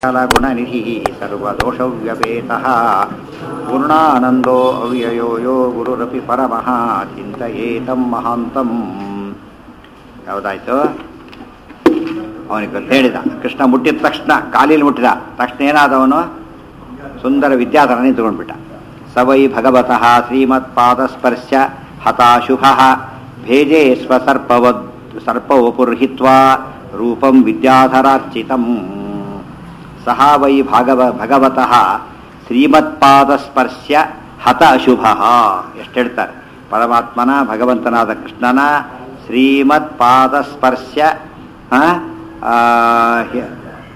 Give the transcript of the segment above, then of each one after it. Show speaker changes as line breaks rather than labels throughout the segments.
गुणनिधिः सर्वदोषव्यपेतः पूर्णानन्दो ಅವ್ಯಯೋ ಯೋ ಗುರುರಪಿ ಪರಮಃ ಚಿಂತಯೇತಂ ಮಹಾಂತಂ ಯಾವುದಾಯ್ತು ಅವನಿಗೆ ಹೇಳಿದ ಕೃಷ್ಣ ಮುಟ್ಟಿದ ತಕ್ಷಣ ಕಾಲಿಲಿ ಮುಟ್ಟಿದ ತಕ್ಷಣ ಏನಾದವನು ಸುಂದರ ವಿದ್ಯಾಧರ ನಿಂತುಕೊಂಡ್ಬಿಟ್ಟ ಸವೈ ಭಗವತಃ ಶ್ರೀಮತ್ಪಾದಸ್ಪರ್ಶ ಹತಾಶುಭ ಭೇಜೆ ಸ್ವಸರ್ಪವದ್ ಸರ್ಪವಪುರ್ಹಿತ್ವಾ ರೂಪಂ ವಿದ್ಯಾಧರಾರ್ಚಿತಂ ಸಹ ವೈ ಭಾಗವ ಭಗವತಃ ಶ್ರೀಮತ್ಪಾದಸ್ಪರ್ಶ ಹತ ಅಶುಭ ಎಷ್ಟು ಹೇಳ್ತಾರೆ ಪರಮಾತ್ಮನ ಭಗವಂತನಾದ ಕೃಷ್ಣನ ಶ್ರೀಮತ್ಪಾದಸ್ಪರ್ಶ ಆ, ಆ, ಹ್ಯ-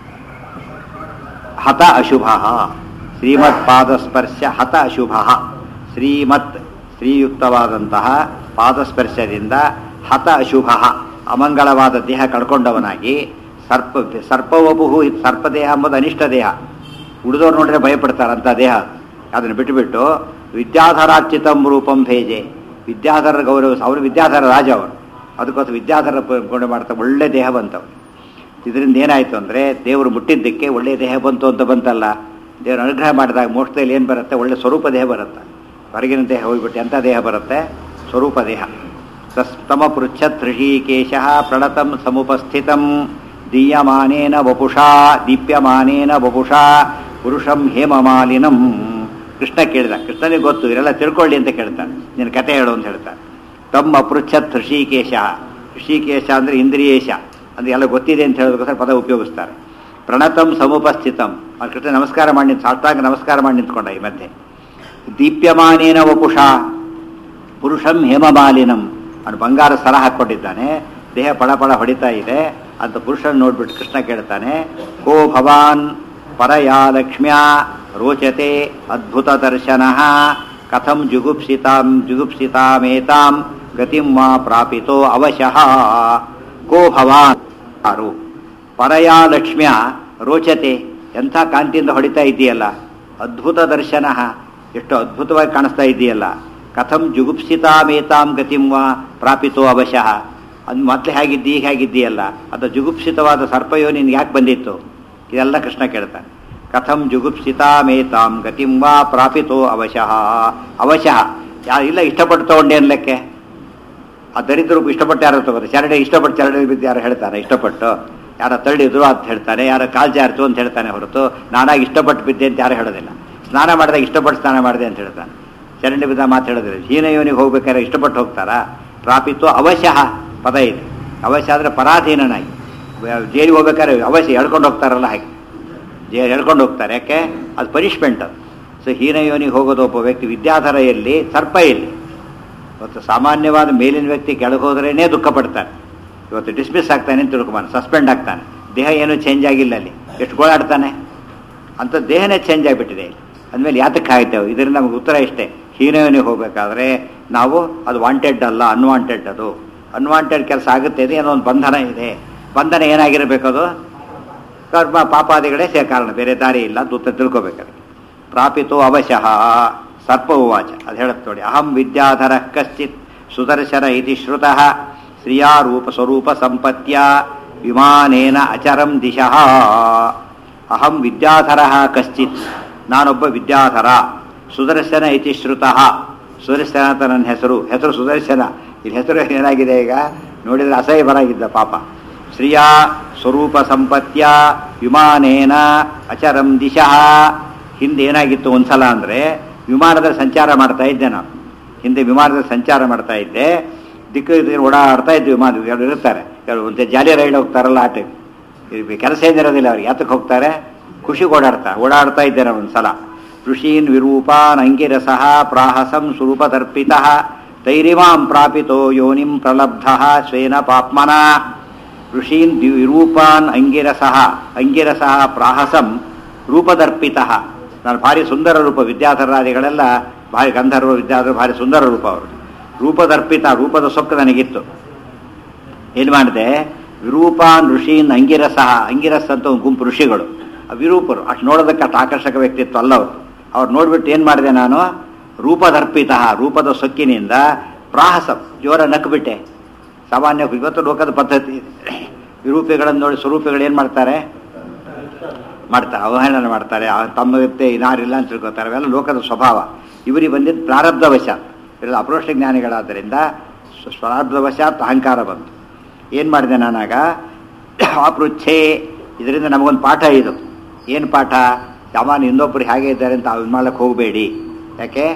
ಹತ ಅಶುಭ ಶ್ರೀಮತ್ಪಾದಸ್ಪರ್ಶ ಹತ ಅಶುಭ ಶ್ರೀಮತ್ ಶ್ರೀಯುಕ್ತವಾದಂತಹ ಪಾದಸ್ಪರ್ಶದಿಂದ ಹತ ಅಶುಭ ಅಮಂಗಳವಾದ ದೇಹ ಕಳ್ಕೊಂಡವನಾಗಿ ಸರ್ಪ ಸರ್ಪವಪುಹು ಸರ್ಪದೇಹ ಎಂಬುದು ಅನಿಷ್ಟ ದೇಹ ಉಳಿದವ್ರು ನೋಡಿದ್ರೆ ಭಯಪಡ್ತಾರೆ ಅಂತ ದೇಹ ಅದನ್ನು ಬಿಟ್ಟುಬಿಟ್ಟು ವಿದ್ಯಾಧರಾರ್ಚಿತಂ ರೂಪಂ ಭೇಜೆ ವಿದ್ಯಾಧರ ಗೌರವ ಅವರು ವಿದ್ಯಾಧರ ರಾಜ ಅವರು ಅದಕ್ಕೋಸ್ಕರ ವಿದ್ಯಾಧರ ಕೊಂಡು ಮಾಡ್ತಾ ಒಳ್ಳೆ ದೇಹ ಬಂತವ್ರು ಇದರಿಂದ ಏನಾಯಿತು ಅಂದರೆ ದೇವರು ಮುಟ್ಟಿದ್ದಕ್ಕೆ ಒಳ್ಳೆ ದೇಹ ಬಂತು ಅಂತ ಬಂತಲ್ಲ ದೇವರು ಅನುಗ್ರಹ ಮಾಡಿದಾಗ ಮೋಕ್ಷದಲ್ಲಿ ಏನು ಬರುತ್ತೆ ಒಳ್ಳೆ ಸ್ವರೂಪ ದೇಹ ಬರುತ್ತೆ ಹೊರಗಿನ ದೇಹ ಹೋಗ್ಬಿಟ್ಟು ಎಂಥ ದೇಹ ಬರುತ್ತೆ ಸ್ವರೂಪ ದೇಹ ಸಸ್ತಮ ಪೃಚ್ಛತ್ ಋಷಿಕೇಶ ಪ್ರಣತಂ ಸಮುಪಸ್ಥಿತಂ ದೀಯಮಾನೇನ ವಪುಷಾ ದೀಪ್ಯಮಾನೇನ ವಪುಷಾ ಪುರುಷಂ ಹೇಮಮಾಲಿನಂ ಕೃಷ್ಣ ಕೇಳಿದ ಕೃಷ್ಣನಿಗೆ ಗೊತ್ತು ಇವರೆಲ್ಲ ತಿಳ್ಕೊಳ್ಳಿ ಅಂತ ಕೇಳ್ತಾನೆ ನಿನ್ನ ಕತೆ ಹೇಳು ಅಂತ ಹೇಳ್ತಾನೆ ತಮ್ಮ ಪೃಚ್ಛತ್ ಋಷಿಕೇಶ ಋಷಿಕೇಶ ಅಂದರೆ ಇಂದ್ರಿಯೇಶ ಅಂದ್ರೆ ಎಲ್ಲ ಗೊತ್ತಿದೆ ಅಂತ ಹೇಳೋದಕ್ಕೋಸ್ಕರ ಪದ ಉಪಯೋಗಿಸ್ತಾರೆ ಪ್ರಣತಂ ಸಮುಪಸ್ಥಿತಂ ಅವ್ನು ಕೃಷ್ಣ ನಮಸ್ಕಾರ ಮಾಡಿ ನಿಂತು ಸಾಷ್ಟಾಂಗ ನಮಸ್ಕಾರ ಮಾಡಿ ನಿಂತ್ಕೊಂಡ ಈ ಮಧ್ಯೆ ದೀಪ್ಯಮಾನೇನ ವಪುಷ ಪುರುಷಂ ಹೇಮಮಾಲಿನಂ ಅವನು ಬಂಗಾರ ಸರ ಹಾಕ್ಕೊಂಡಿದ್ದಾನೆ ದೇಹ ಪಳ ಪಳ ಹೊಡಿತಾ ಇದೆ ಅಂತ ಪುರುಷನ್ ನೋಡ್ಬಿಟ್ಟು ಕೃಷ್ಣ ಕೇಳ್ತಾನೆ ಕೋ ಭವಾನ್ ಪರಯಾ ಲಕ್ಷ್ಮ್ಯಾ ರೋಚತೆ ಅದ್ಭುತ ದರ್ಶನ ಕಥಂ ಜುಗುಪ್ಸಿತಾಂ ಜುಗುಪ್ಸಿತಾಮೇತಾಂ ಗತಿಂ ಮಾ ಪ್ರಾಪಿತೋ ಅವಶಃ ಕೋ ಭವಾನ್ ಯಾರು ಪರಯಾ ಲಕ್ಷ್ಮ್ಯ ರೋಚತೆ ಎಂಥ ಕಾಂತಿಯಿಂದ ಹೊಡಿತಾ ಇದೆಯಲ್ಲ ಅದ್ಭುತ ದರ್ಶನ ಎಷ್ಟು ಅದ್ಭುತವಾಗಿ ಕಾಣಿಸ್ತಾ ಇದೆಯಲ್ಲ ಕಥಂ ಜುಗುಪ್ಸಿತಾಮೇತಾಂ ಗತಿಂ ವಾ ಪ್ರಾಪಿತೋ ಅವಶಃ ಅದು ಮೊದಲೇ ಹೇಗಿದ್ದಿ ಈಗ ಹೇಗಿದ್ದೀಯಲ್ಲ ಅದು ಜುಗುಪ್ಸಿತವಾದ ಸರ್ಪಯೋ ನಿನ್ಗೆ ಯಾಕೆ ಬಂದಿತ್ತು ಇದೆಲ್ಲ ಕೃಷ್ಣ ಕೇಳ್ತಾನೆ ಕಥಂ ಜುಗುಪ್ಸಿತಾಮೇತಾಂ ಗತಿಂ ವಾ ಪ್ರಾಪಿತೋ ಅವಶಃ ಅವಶಃ ಯಾ ಇಲ್ಲ ಇಷ್ಟಪಟ್ಟು ತಗೊಂಡೆ ಅನ್ಲಕ್ಕೆ ಆ ದರಿದ್ರರು ಇಷ್ಟಪಟ್ಟು ಯಾರು ತಗೋತಾರೆ ಚರಡೆ ಇಷ್ಟಪಟ್ಟು ಚರಡೆ ಬಿದ್ದು ಯಾರು ಹೇಳ್ತಾರೆ ಇಷ್ಟಪಟ್ಟು ಯಾರ ತಳ್ಳಿದ್ರು ಅಂತ ಹೇಳ್ತಾನೆ ಯಾರ ಕಾಲ್ ಜಾರ್ತು ಅಂತ ಹೇಳ್ತಾನೆ ಹೊರತು ನಾನಾಗಿ ಇಷ್ಟಪಟ್ಟು ಬಿದ್ದೆ ಅಂತ ಯಾರು ಹೇಳೋದಿಲ್ಲ ಸ್ನಾನ ಮಾಡಿದಾಗ ಇಷ್ಟಪಟ್ಟು ಸ್ನಾನ ಮಾಡಿದೆ ಅಂತ ಹೇಳ್ತಾನೆ ಚರಂಡಿ ಬಿದ್ದ ಮಾತು ಹೇಳೋದಿಲ್ಲ ಹೀನಯೋನಿಗೆ ಹೋಗ್ಬೇಕಾದ್ರೆ ಇಷ್ಟಪಟ್ಟು ಹೋಗ್ತಾರಾ ಪ್ರಾಪಿತ್ತು ಅವಶ್ಯಃ ಪದ ಇದೆ ಅವಶ್ಯ ಅಂದರೆ ಪರಾಧೀನನಾಗಿ ಜೈಲಿಗೆ ಹೋಗ್ಬೇಕಾದ್ರೆ ಅವಶ್ಯ ಹೇಳ್ಕೊಂಡು ಹೋಗ್ತಾರಲ್ಲ ಹಾಗೆ ಜೈಲು ಹೇಳ್ಕೊಂಡು ಹೋಗ್ತಾರೆ ಯಾಕೆ ಅದು ಪನಿಷ್ಮೆಂಟ್ ಅದು ಸೊ ಹೀನಯೋನಿಗೆ ಹೋಗೋದು ಒಬ್ಬ ವ್ಯಕ್ತಿ ವಿದ್ಯಾಧರ ಎಲ್ಲಿ ಸರ್ಪ ಎಲ್ಲಿ ಇವತ್ತು ಸಾಮಾನ್ಯವಾದ ಮೇಲಿನ ವ್ಯಕ್ತಿ ಕೆಳಗೆ ಹೋದ್ರೇ ದುಃಖ ಪಡ್ತಾನೆ ಇವತ್ತು ಡಿಸ್ಮಿಸ್ ಆಗ್ತಾನೆ ಅಂತ ತಿಳ್ಕೊಬಾನ ಸಸ್ಪೆಂಡ್ ಆಗ್ತಾನೆ ದೇಹ ಏನೂ ಚೇಂಜ್ ಆಗಿಲ್ಲ ಅಲ್ಲಿ ಎಷ್ಟು ಗೋಳಾಡ್ತಾನೆ ಅಂತ ದೇಹನೇ ಚೇಂಜ್ ಆಗಿಬಿಟ್ಟಿದೆ ಅಂದಮೇಲೆ ಯಾತಕ್ಕೆ ಆಯ್ತೇವೆ ಇದರಿಂದ ನಮಗೆ ಉತ್ತರ ಇಷ್ಟೇ ಹೀನಯೋನಿಗೆ ಹೋಗಬೇಕಾದ್ರೆ ನಾವು ಅದು ವಾಂಟೆಡ್ ಅಲ್ಲ ಅನ್ವಾಂಟೆಡ್ ಅದು ಅನ್ವಾಂಟೆಡ್ ಕೆಲಸ ಆಗುತ್ತೆ ಇದೆ ಏನೋ ಒಂದು ಬಂಧನ ಇದೆ ಬಂಧನ ಏನಾಗಿರಬೇಕು ಅದು ಕರ್ಮ ಪಾಪಾದಿಗಳೇ ಸೇ ಕಾರಣ ಬೇರೆ ದಾರಿ ಇಲ್ಲ ಅಂತ ಉತ್ತರ ತಿಳ್ಕೊಬೇಕಾದ್ರೆ ಪ್ರಾಪಿತೋ ಅವಶಃ ಸರ್ಪ ಉವಾಚ ಅದು ಹೇಳುತ್ತೆ ನೋಡಿ ಅಹಂ ವಿದ್ಯಾಧರ ಕಶ್ಚಿತ್ ಸುದರ್ಶನ ಇತಿ ಶ್ರುತಃ ಶ್ರಿಯಾ ರೂಪ ಸ್ವರೂಪ ಸಂಪತ್ಯ ವಿಮಾನೇನ ಅಚರಂ ದಿಶಃ ಅಹಂ ವಿದ್ಯಾಧರ ಕಶ್ಚಿತ್ ನಾನೊಬ್ಬ ವಿದ್ಯಾಧರ ಸುದರ್ಶನ ಇತಿ ಶ್ರುತಃ ಸುದರ್ಶನ ಅಂತ ನನ್ನ ಹೆಸರು ಹೆಸರು ಸುದರ್ಶನ ಇಲ್ಲಿ ಹೆಸರು ಏನಾಗಿದೆ ಈಗ ನೋಡಿದ್ರೆ ಅಸಹ್ಯ ಬರಾಗಿದ್ದ ಪಾಪ ಶ್ರಿಯಾ ಸ್ವರೂಪ ಸಂಪತ್ಯ ವಿಮಾನೇನ ಅಚರಂ ದಿಶಃ ಹಿಂದೆ ಏನಾಗಿತ್ತು ಒಂದ್ಸಲ ಅಂದರೆ ವಿಮಾನದಲ್ಲಿ ಸಂಚಾರ ಮಾಡ್ತಾ ಇದ್ದೆ ನಾನು ಹಿಂದೆ ವಿಮಾನದಲ್ಲಿ ಸಂಚಾರ ಮಾಡ್ತಾ ಇದ್ದೆ ದಿಕ್ಕು ದಿಕ್ಕು ಓಡಾಡ್ತಾ ಇದ್ವಿ ವಿಮಾನ ಕೆಲವರು ಇರ್ತಾರೆ ಕೆಲವರು ಒಂದು ಜಾಲಿ ರೈಡ್ ಹೋಗ್ತಾರಲ್ಲ ಆ ಟೈಮ್ ಕೆಲಸ ಏನಿರೋದಿಲ್ಲ ಅವ್ರಿಗೆ ಯಾತಕ್ಕೆ ಹೋಗ್ತಾರೆ ಖುಷಿಗೆ ಓಡಾಡ್ತಾರೆ ಓಡಾಡ್ತಾ ಇದ್ದೆ ನಾನು ಒಂದ್ಸಲ ಋಷೀನ್ ವಿರೂಪಾನ್ ಅಂಗಿರಸಃ ಪ್ರಾಹಸಂ ಸ್ವರೂಪದರ್ಪಿತ ತೈರಿಮಾಂ ಪ್ರಾಪಿತೋ ಯೋನಿಂ ಪ್ರಲಬ್ಧ ಸ್ವೇನ ಪಾಪ್ಮನ ಋಷೀನ್ ದಿ- ವಿರೂಪಾನ್ ಅಂಗಿರಸಃ ಅಂಗಿರಸಃ ಪ್ರಾಹಸಂ ರೂಪದರ್ಪಿತ ನಾನು ಭಾರಿ ಸುಂದರ ರೂಪ ವಿದ್ಯಾಧರಾದಿಗಳೆಲ್ಲ ಭಾರಿ ಗಂಧರ್ವ ವಿದ್ಯಾಧರ ಭಾರಿ ಸುಂದರ ರೂಪ ಅವರು ರೂಪದರ್ಪಿತ ರೂಪದ ಸೊಕ್ಕು ನನಗಿತ್ತು ಏನು ಮಾಡಿದೆ ವಿರೂಪಾನ್ ಋಷೀನ್ ಅಂಗಿರಸಃ ಅಂಗಿರಸ್ ಅಂತ ಒಂದು ಗುಂಪು ಋಷಿಗಳು ಆ ವಿರೂಪರು ಅಷ್ಟು ನೋಡೋದಕ್ಕೆ ಅಷ್ಟು ಆಕರ್ಷಕ ವ್ಯಕ್ತಿತ್ವ ಅಲ್ಲ ಅವರು ಅವ್ರು ನೋಡ್ಬಿಟ್ಟು ಏನು ಮಾಡಿದೆ ನಾನು ರೂಪದರ್ಪಿತ ರೂಪದ ಸೊಕ್ಕಿನಿಂದ ಪ್ರಾಹಸ ಜೋರ ನಕ್ಬಿಟ್ಟೆ ಸಾಮಾನ್ಯ ಇವತ್ತು ಲೋಕದ ಪದ್ಧತಿ ಇದೆ ವಿರೂಪಿಗಳನ್ನು ನೋಡಿ ಸ್ವರೂಪಿಗಳು ಏನು ಮಾಡ್ತಾರೆ ಮಾಡ್ತಾರೆ ಅವಹೇಳನ ಮಾಡ್ತಾರೆ ಆ ತಮ್ಮ ಜೊತೆ ಇನ್ನಾರಿಲ್ಲ ಅಂತ ತಿಳ್ಕೊತಾರೆ ಅವೆಲ್ಲ ಲೋಕದ ಸ್ವಭಾವ ಇವರಿಗೆ ಬಂದಿದ್ದು ಪ್ರಾರಬ್ಧವಶ ಇವೆಲ್ಲ ಅಪ್ರೋಷ್ಟ ಜ್ಞಾನಿಗಳಾದ್ದರಿಂದ ಸ್ವ- ಪ್ರಾರಬ್ಧವಶಾತ್ ಅಹಂಕಾರ ಬಂತು ಏನು ಮಾಡಿದೆ ನಾನಾಗ ಅಪೃಚ್ಛೆ ಇದರಿಂದ ನಮಗೊಂದು ಪಾಠ ಇದು ಏನು ಪಾಠ ಯಾವಾಗ ಇನ್ನೊಬ್ಬರು ಹೇಗೆ ಇದ್ದಾರೆ ಅಂತ ಅವ್ನು ಮಾಡ್ಲಿಕ್ಕೆ ಹೋಗಬೇಡಿ ಯಾಕೆ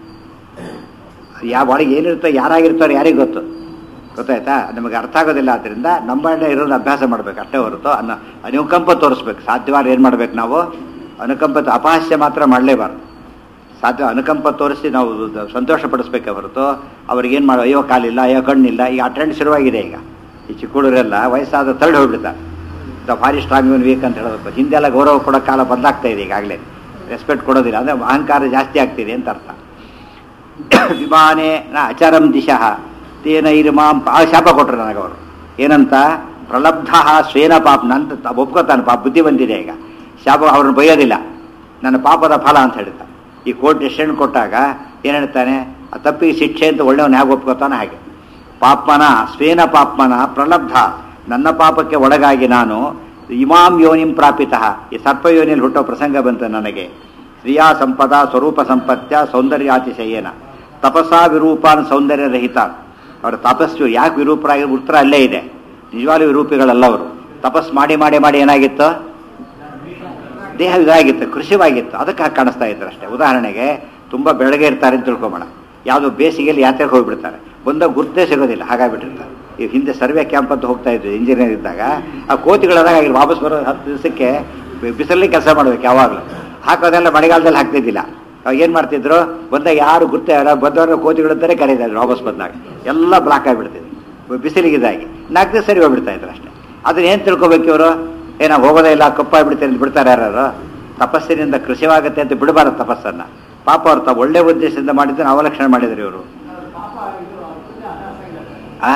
ಯಾವ ಒಳಗೆ ಏನಿರ್ತೋ ಯಾರಾಗಿರ್ತಾರೋ ಯಾರಿಗೆ ಗೊತ್ತು ಗೊತ್ತಾಯ್ತಾ ನಮಗೆ ಅರ್ಥ ಆಗೋದಿಲ್ಲ ಆದ್ದರಿಂದ ನಮ್ಮಲ್ಲೇ ಇರೋದು ಅಭ್ಯಾಸ ಮಾಡಬೇಕು ಅಷ್ಟೇ ಹೊರತು ಅನ್ನ ಅನುಕಂಪ ತೋರಿಸ್ಬೇಕು ಸಾಧ್ಯವಾದ್ರೆ ಏನು ಮಾಡ್ಬೇಕು ನಾವು ಅನುಕಂಪ ಅಪಹಾಸ್ಯ ಮಾತ್ರ ಮಾಡಲೇಬಾರ್ದು ಸಾಧ್ಯ ಅನುಕಂಪ ತೋರಿಸಿ ನಾವು ದ- ಸಂತೋಷ ಪಡಿಸ್ಬೇಕೆ ಹೊರತು ಅವ್ರಿಗೇನು ಮಾಡೋ ಅಯ್ಯೋ ಕಾಲಿಲ್ಲ ಅಯ್ಯೋ ಕಣ್ಣಿಲ್ಲ ಈಗ ಆ ಟ್ರೆಂಡ್ ಶುರುವಾಗಿದೆ ಈಗ ಈ ಚಿಕ್ಕ ಹುಡುಗರೆಲ್ಲ ವಯಸ್ಸಾದ ತಳ್ಳಿ ಹೋಗ್ಬಿಡ್ತಾರೆ ದ ಭಾರಿ ಸ್ಟ್ರಾಂಗ್ ಇವನ್ ವೀಕ್ ಅಂತ ಹೇಳೋದು ಹಿಂದೆಲ್ಲ ಗೌರವ ಕೊಡೋ ಕಾಲ ಬದಲಾಗ್ತಾ ಇದೆ ಈಗಾಗಲೇ ರೆಸ್ಪೆಕ್ಟ್ ಕೊಡೋದಿಲ್ಲ ಅಂದರೆ ಅಹಂಕಾರ ಜಾಸ್ತಿ ಆಗ್ತಿದೆ ಅಂತ ಅರ್ಥ ವಿಮಾನೇ ನ ಅಚರಂ ದಿಶಃ ತೇನ ಇರ್ಮಾಂ ಆ ಶಾಪ ಕೊಟ್ರು ನನಗೆ ಅವರು ಏನಂತ ಪ್ರಲಬ್ಧ ಸ್ವೇನ ಪಾಪ ನಂತ ತ- ಒಪ್ಕೋತಾನೆ ಪಾಪ ಬುದ್ಧಿ ಬಂದಿದೆ ಈಗ ಶಾಪ ಅವ್ರನ್ನ ಬೈಯೋದಿಲ್ಲ ನನ್ನ ಪಾಪದ ಫಲ ಅಂತ ಹೇಳ್ತಾ ಈ ಕೋರ್ಟ್ ಡಿಸಿಷನ್ ಕೊಟ್ಟಾಗ ಏನು ಹೇಳ್ತಾನೆ ಆ ತಪ್ಪಿಗೆ ಶಿಕ್ಷೆ ಅಂತ ಒಳ್ಳೆಯವನು ಹೇಗೆ ಒಪ್ಕೋತಾನೆ ಹಾಗೆ ಪಾಪ್ಮನ ಸ್ವೇನ ಪಾಪ್ಮನ ಪ್ರಲಬ್ಧ ನನ್ನ ಪಾಪಕ್ಕೆ ಒಳಗಾಗಿ ನಾನು ಇಮಾಂ ಯೋನಿಂ ಪ್ರಾಪಿತ ಈ ಸರ್ಪ ಯೋನಿಯಲ್ಲಿ ಹುಟ್ಟೋ ಪ್ರಸಂಗ ಬಂತು ನನಗೆ ಸ್ತ್ರೀಯಾ ಸಂಪದ ಸ್ವರೂಪ ಸಂಪತ್ಯ ಸೌಂದರ್ಯಾತಿಶಯೇನ ತಪಸಾ ವಿರೂಪಾನ್ ಸೌಂದರ್ಯ ರಹಿತ ಅವರ ತಪಸ್ಸು ಯಾಕೆ ವಿರೂಪರಾಗಿ ಉತ್ತರ ಅಲ್ಲೇ ಇದೆ ನಿಜವಾಗ್ಲೂ ವಿರೂಪಿಗಳಲ್ಲ ಅವರು ತಪಸ್ ಮಾಡಿ ಮಾಡಿ ಮಾಡಿ ಏನಾಗಿತ್ತು ದೇಹ ಇದಾಗಿತ್ತು ಕೃಷಿವಾಗಿತ್ತು ಅದಕ್ಕೆ ಹಾಗೆ ಕಾಣಿಸ್ತಾ ಇದ್ರು ಅಷ್ಟೇ ಉದಾಹರಣೆಗೆ ತುಂಬ ಬೆಳಗ್ಗೆ ಇರ್ತಾರೆ ಅಂತ ತಿಳ್ಕೊಬೋಣ ಯಾವುದೋ ಬೇಸಿಗೆಯಲ್ಲಿ ಯಾತ್ರೆಗೆ ಹೋಗ್ಬಿಡ್ತಾರೆ ಬಂದಾಗ ಗುರ್ತೇ ಸಿಗೋದಿಲ್ಲ ಹಾಗಾಗ್ಬಿಟ್ಟಿರ್ತಾರೆ ಈಗ ಹಿಂದೆ ಸರ್ವೆ ಕ್ಯಾಂಪ್ ಅಂತ ಹೋಗ್ತಾ ಇದ್ವಿ ಇಂಜಿನಿಯರ್ ಇದ್ದಾಗ ಆ ಕೋತಿಗಳಾದಾಗ ಇಲ್ಲಿ ವಾಪಸ್ ಬರೋ ಹತ್ತು ದಿವಸಕ್ಕೆ ಬಿಸಿಲಲ್ಲಿ ಕೆಲಸ ಮಾಡ್ಬೇಕು ಯಾವಾಗಲೂ ಹಾಕೋದೆಲ್ಲ ಮಳೆಗಾಲದಲ್ಲಿ ಹಾಕ್ತಿದ್ದಿಲ್ಲ ಅವಾಗ ಏನು ಮಾಡ್ತಿದ್ರು ಬಂದಾಗ ಯಾರು ಗುರ್ತ ಬಂದವರು ಕೋತಿಗಳಂತಾನೆ ಕರೀತಾರೆ ವಾಪಸ್ ಬಂದಾಗ ಎಲ್ಲ ಬ್ಲಾಕ್ ಆಗಿಬಿಡ್ತಿದ್ರು ಬಿಸಿಲಿಗಿದಾಗಿ ನಾಲ್ಕು ದಿವಸ ಸರಿ ಹೋಗ್ಬಿಡ್ತಾ ಇದ್ರು ಅಷ್ಟೇ ಅದನ್ನ ಏನು ತಿಳ್ಕೊಬೇಕು ಇವರು ಏನೋ ಹೋಗೋದೇ ಇಲ್ಲ ಕಪ್ಪಾಗ್ಬಿಡ್ತಾರೆ ಅಂತ ಬಿಡ್ತಾರೆ ಯಾರು ತಪಸ್ಸಿನಿಂದ ಕೃಷಿವಾಗತ್ತೆ ಅಂತ ಬಿಡಬಾರದು ತಪಸ್ಸನ್ನ ಪಾಪ ಅವ್ರು ತಾವು ಒಳ್ಳೆ ಉದ್ದೇಶದಿಂದ ಮಾಡಿದ್ದನ್ನು ಅವಲಕ್ಷಣೆ ಮಾಡಿದ್ರು ಇವರು ಆ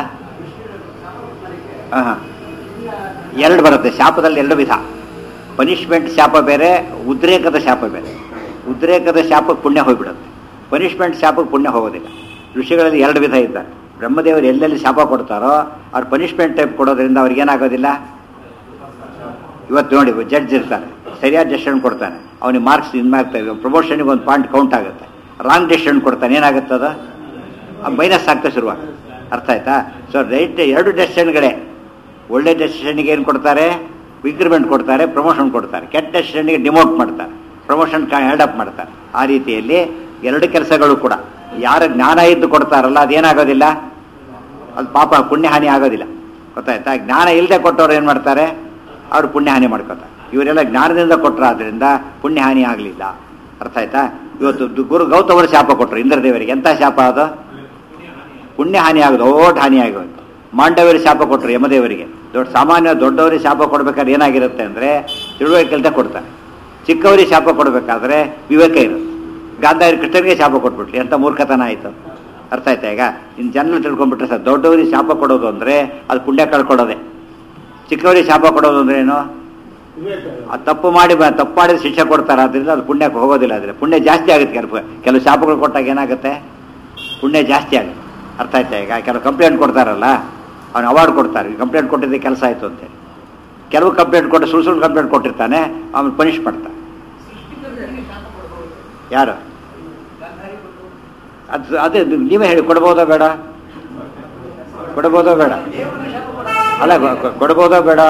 ಹಾಂ ಎರಡು ಬರುತ್ತೆ ಶಾಪದಲ್ಲಿ ಎರಡು ವಿಧ ಪನಿಷ್ಮೆಂಟ್ ಶಾಪ ಬೇರೆ ಉದ್ರೇಕದ ಶಾಪ ಬೇರೆ ಉದ್ರೇಕದ ಶಾಪಕ್ಕೆ ಪುಣ್ಯ ಹೋಗ್ಬಿಡುತ್ತೆ ಪನಿಷ್ಮೆಂಟ್ ಶಾಪಕ್ಕೆ ಪುಣ್ಯ ಹೋಗೋದಿಲ್ಲ ಋಷಿಗಳಲ್ಲಿ ಎರಡು ವಿಧ ಇದ್ದಾರೆ ಬ್ರಹ್ಮದೇವರು ಎಲ್ಲೆಲ್ಲಿ ಶಾಪ ಕೊಡ್ತಾರೋ ಅವ್ರು ಪನಿಷ್ಮೆಂಟ್ ಟೈಪ್ ಕೊಡೋದ್ರಿಂದ ಅವ್ರಿಗೆ ಏನಾಗೋದಿಲ್ಲ ಇವತ್ತು ನೋಡಿ ಜಡ್ಜ್ ಇರ್ತಾನೆ ಸರಿಯಾದ ಡೆಸಿಷನ್ ಕೊಡ್ತಾನೆ ಅವನಿಗೆ ಮಾರ್ಕ್ಸ್ ಇನ್ಮಾಗ್ತದೆ ಪ್ರಮೋಷನ್ಗೆ ಒಂದು ಪಾಯಿಂಟ್ ಕೌಂಟ್ ಆಗುತ್ತೆ ರಾಂಗ್ ಡೆಸಿಷನ್ ಕೊಡ್ತಾನೆ ಏನಾಗುತ್ತೆ ಅದು ಮೈನಸ್ ಆಗ್ತಾ ಶುರುವಾಗುತ್ತೆ ಅರ್ಥ ಆಯ್ತಾ ಸೊ ರೈಟ್ ಎರಡು ಡೆಸಿಷನ್ಗಳೇ ಒಳ್ಳೆ ಡೆಸಿಷನ್ಗೆ ಏನು ಕೊಡ್ತಾರೆ ಇಂಕ್ರಿಮೆಂಟ್ ಕೊಡ್ತಾರೆ ಪ್ರಮೋಷನ್ ಕೊಡ್ತಾರೆ ಕೆಟ್ಟ ಡೆಸಿಷನ್ಗೆ ಡಿಮೋಟ್ ಮಾಡ್ತಾರೆ ಪ್ರಮೋಷನ್ ಹೆಲ್ಡಪ್ ಮಾಡ್ತಾರೆ ಆ ರೀತಿಯಲ್ಲಿ ಎರಡು ಕೆಲಸಗಳು ಕೂಡ ಯಾರ ಜ್ಞಾನ ಇದ್ದು ಕೊಡ್ತಾರಲ್ಲ ಅದೇನಾಗೋದಿಲ್ಲ ಅದು ಪಾಪ ಪುಣ್ಯಹಾನಿ ಆಗೋದಿಲ್ಲ ಗೊತ್ತಾಯ್ತಾ ಜ್ಞಾನ ಇಲ್ಲದೆ ಕೊಟ್ಟವ್ರು ಏನು ಮಾಡ್ತಾರೆ ಅವರು ಪುಣ್ಯಹಾನಿ ಮಾಡ್ಕೋತಾರೆ ಇವರೆಲ್ಲ ಜ್ಞಾನದಿಂದ ಕೊಟ್ಟರಾದ್ರಿಂದ ಪುಣ್ಯಹಾನಿ ಆಗಲಿಲ್ಲ ಅರ್ಥ ಆಯ್ತಾ ಇವತ್ತು ದು- ಗುರು ಗೌತಮರು ಶಾಪ ಕೊಟ್ಟರು ಇಂದ್ರದೇವರಿಗೆ ಎಂಥ ಶಾಪ ಅದು ಪುಣ್ಯಹಾನಿ ಆಗೋದು ಓಟ್ ಹಾನಿ ಆಗೋದು ಮಾಂಡವರಿಗೆ ಶಾಪ ಕೊಟ್ಟರು ಯಮದೇವರಿಗೆ ದೊಡ್ಡ ಸಾಮಾನ್ಯ ದೊಡ್ಡವರಿಗೆ ಶಾಪ ಕೊಡ್ಬೇಕಾದ್ರೆ ಏನಾಗಿರುತ್ತೆ ಅಂದರೆ ತಿಳುವಳಿಕೆ ಇಲ್ದೆ ಕೊಡ್ತಾರೆ ಚಿಕ್ಕವರಿಗೆ ಶಾಪ ಕೊಡಬೇಕಾದ್ರೆ ವಿವೇಕ ಇರುತ್ತೆ ಗಾಂಧಾರಿ ಕೃಷ್ಣನಿಗೆ ಶಾಪ ಕೊಟ್ಬಿಟ್ಲಿ ಎಂಥ ಮೂರ್ಖತನ ಆಯಿತು ಅರ್ಥ ಆಯ್ತಾ ಈಗ ಇನ್ನು ಜನ ತಿಳ್ಕೊಂಡ್ಬಿಟ್ರೆ ಸರ್ ದೊಡ್ಡವರಿಗೆ ಶಾಪ ಕೊಡೋದು ಅಂದರೆ ಅದು ಪುಣ್ಯ ಕಳ್ಕೊಡೋದೆ ಚಿಕ್ಕವರಿಗೆ ಶಾಪ ಕೊಡೋದು ಅಂದ್ರೆ ಏನು ಆ ತಪ್ಪು ಮಾಡಿ ಬ- ತಪ್ಪು ಮಾಡಿದ ಶಿಕ್ಷೆ ಕೊಡ್ತಾರೆ ಅದರಿಂದ ಅದು ಪುಣ್ಯಕ್ಕೆ ಹೋಗೋದಿಲ್ಲ ಆದರೆ ಪುಣ್ಯ ಜಾಸ್ತಿ ಆಗುತ್ತೆ ಕೆಲವು ಕೆಲವು ಶಾಪಗಳು ಕೊಟ್ಟಾಗ ಏನಾಗುತ್ತೆ ಪುಣ್ಯ ಜಾಸ್ತಿ ಆಗುತ್ತೆ ಅರ್ಥ ಆಯ್ತಾ ಈಗ ಕೆಲವು ಕಂಪ್ಲೇಂಟ್ ಕೊಡ್ತಾರಲ್ಲ ಅವ್ನು ಅವಾರ್ಡ್ ಕೊಡ್ತಾರೆ ಕಂಪ್ಲೇಂಟ್ ಕೊಟ್ಟಿದ್ದೆ ಕೆಲಸ ಆಯಿತು ಅಂತೇಳಿ ಕೆಲವು ಕಂಪ್ಲೇಂಟ್ ಕೊಟ್ಟು ಸುಳ್ಳು ಸುಳ್ಳು ಕಂಪ್ಲೇಂಟ್ ಕೊಟ್ಟಿರ್ತಾನೆ ಅವನು ಪನಿಷ್ ಮಾಡ್ತಾನೆ ಯಾರು ಅದು ಅದೇ ನೀವು- ನೀವೇ ಹೇಳಿ ಕೊಡ್ಬೋದೋ ಬೇಡ ಕೊಡ್ಬೋದೋ ಬೇಡ ಅಲ್ಲ ಕೊ- ಕೊ- ಕೊಡ್ಬೋದೋ ಬೇಡ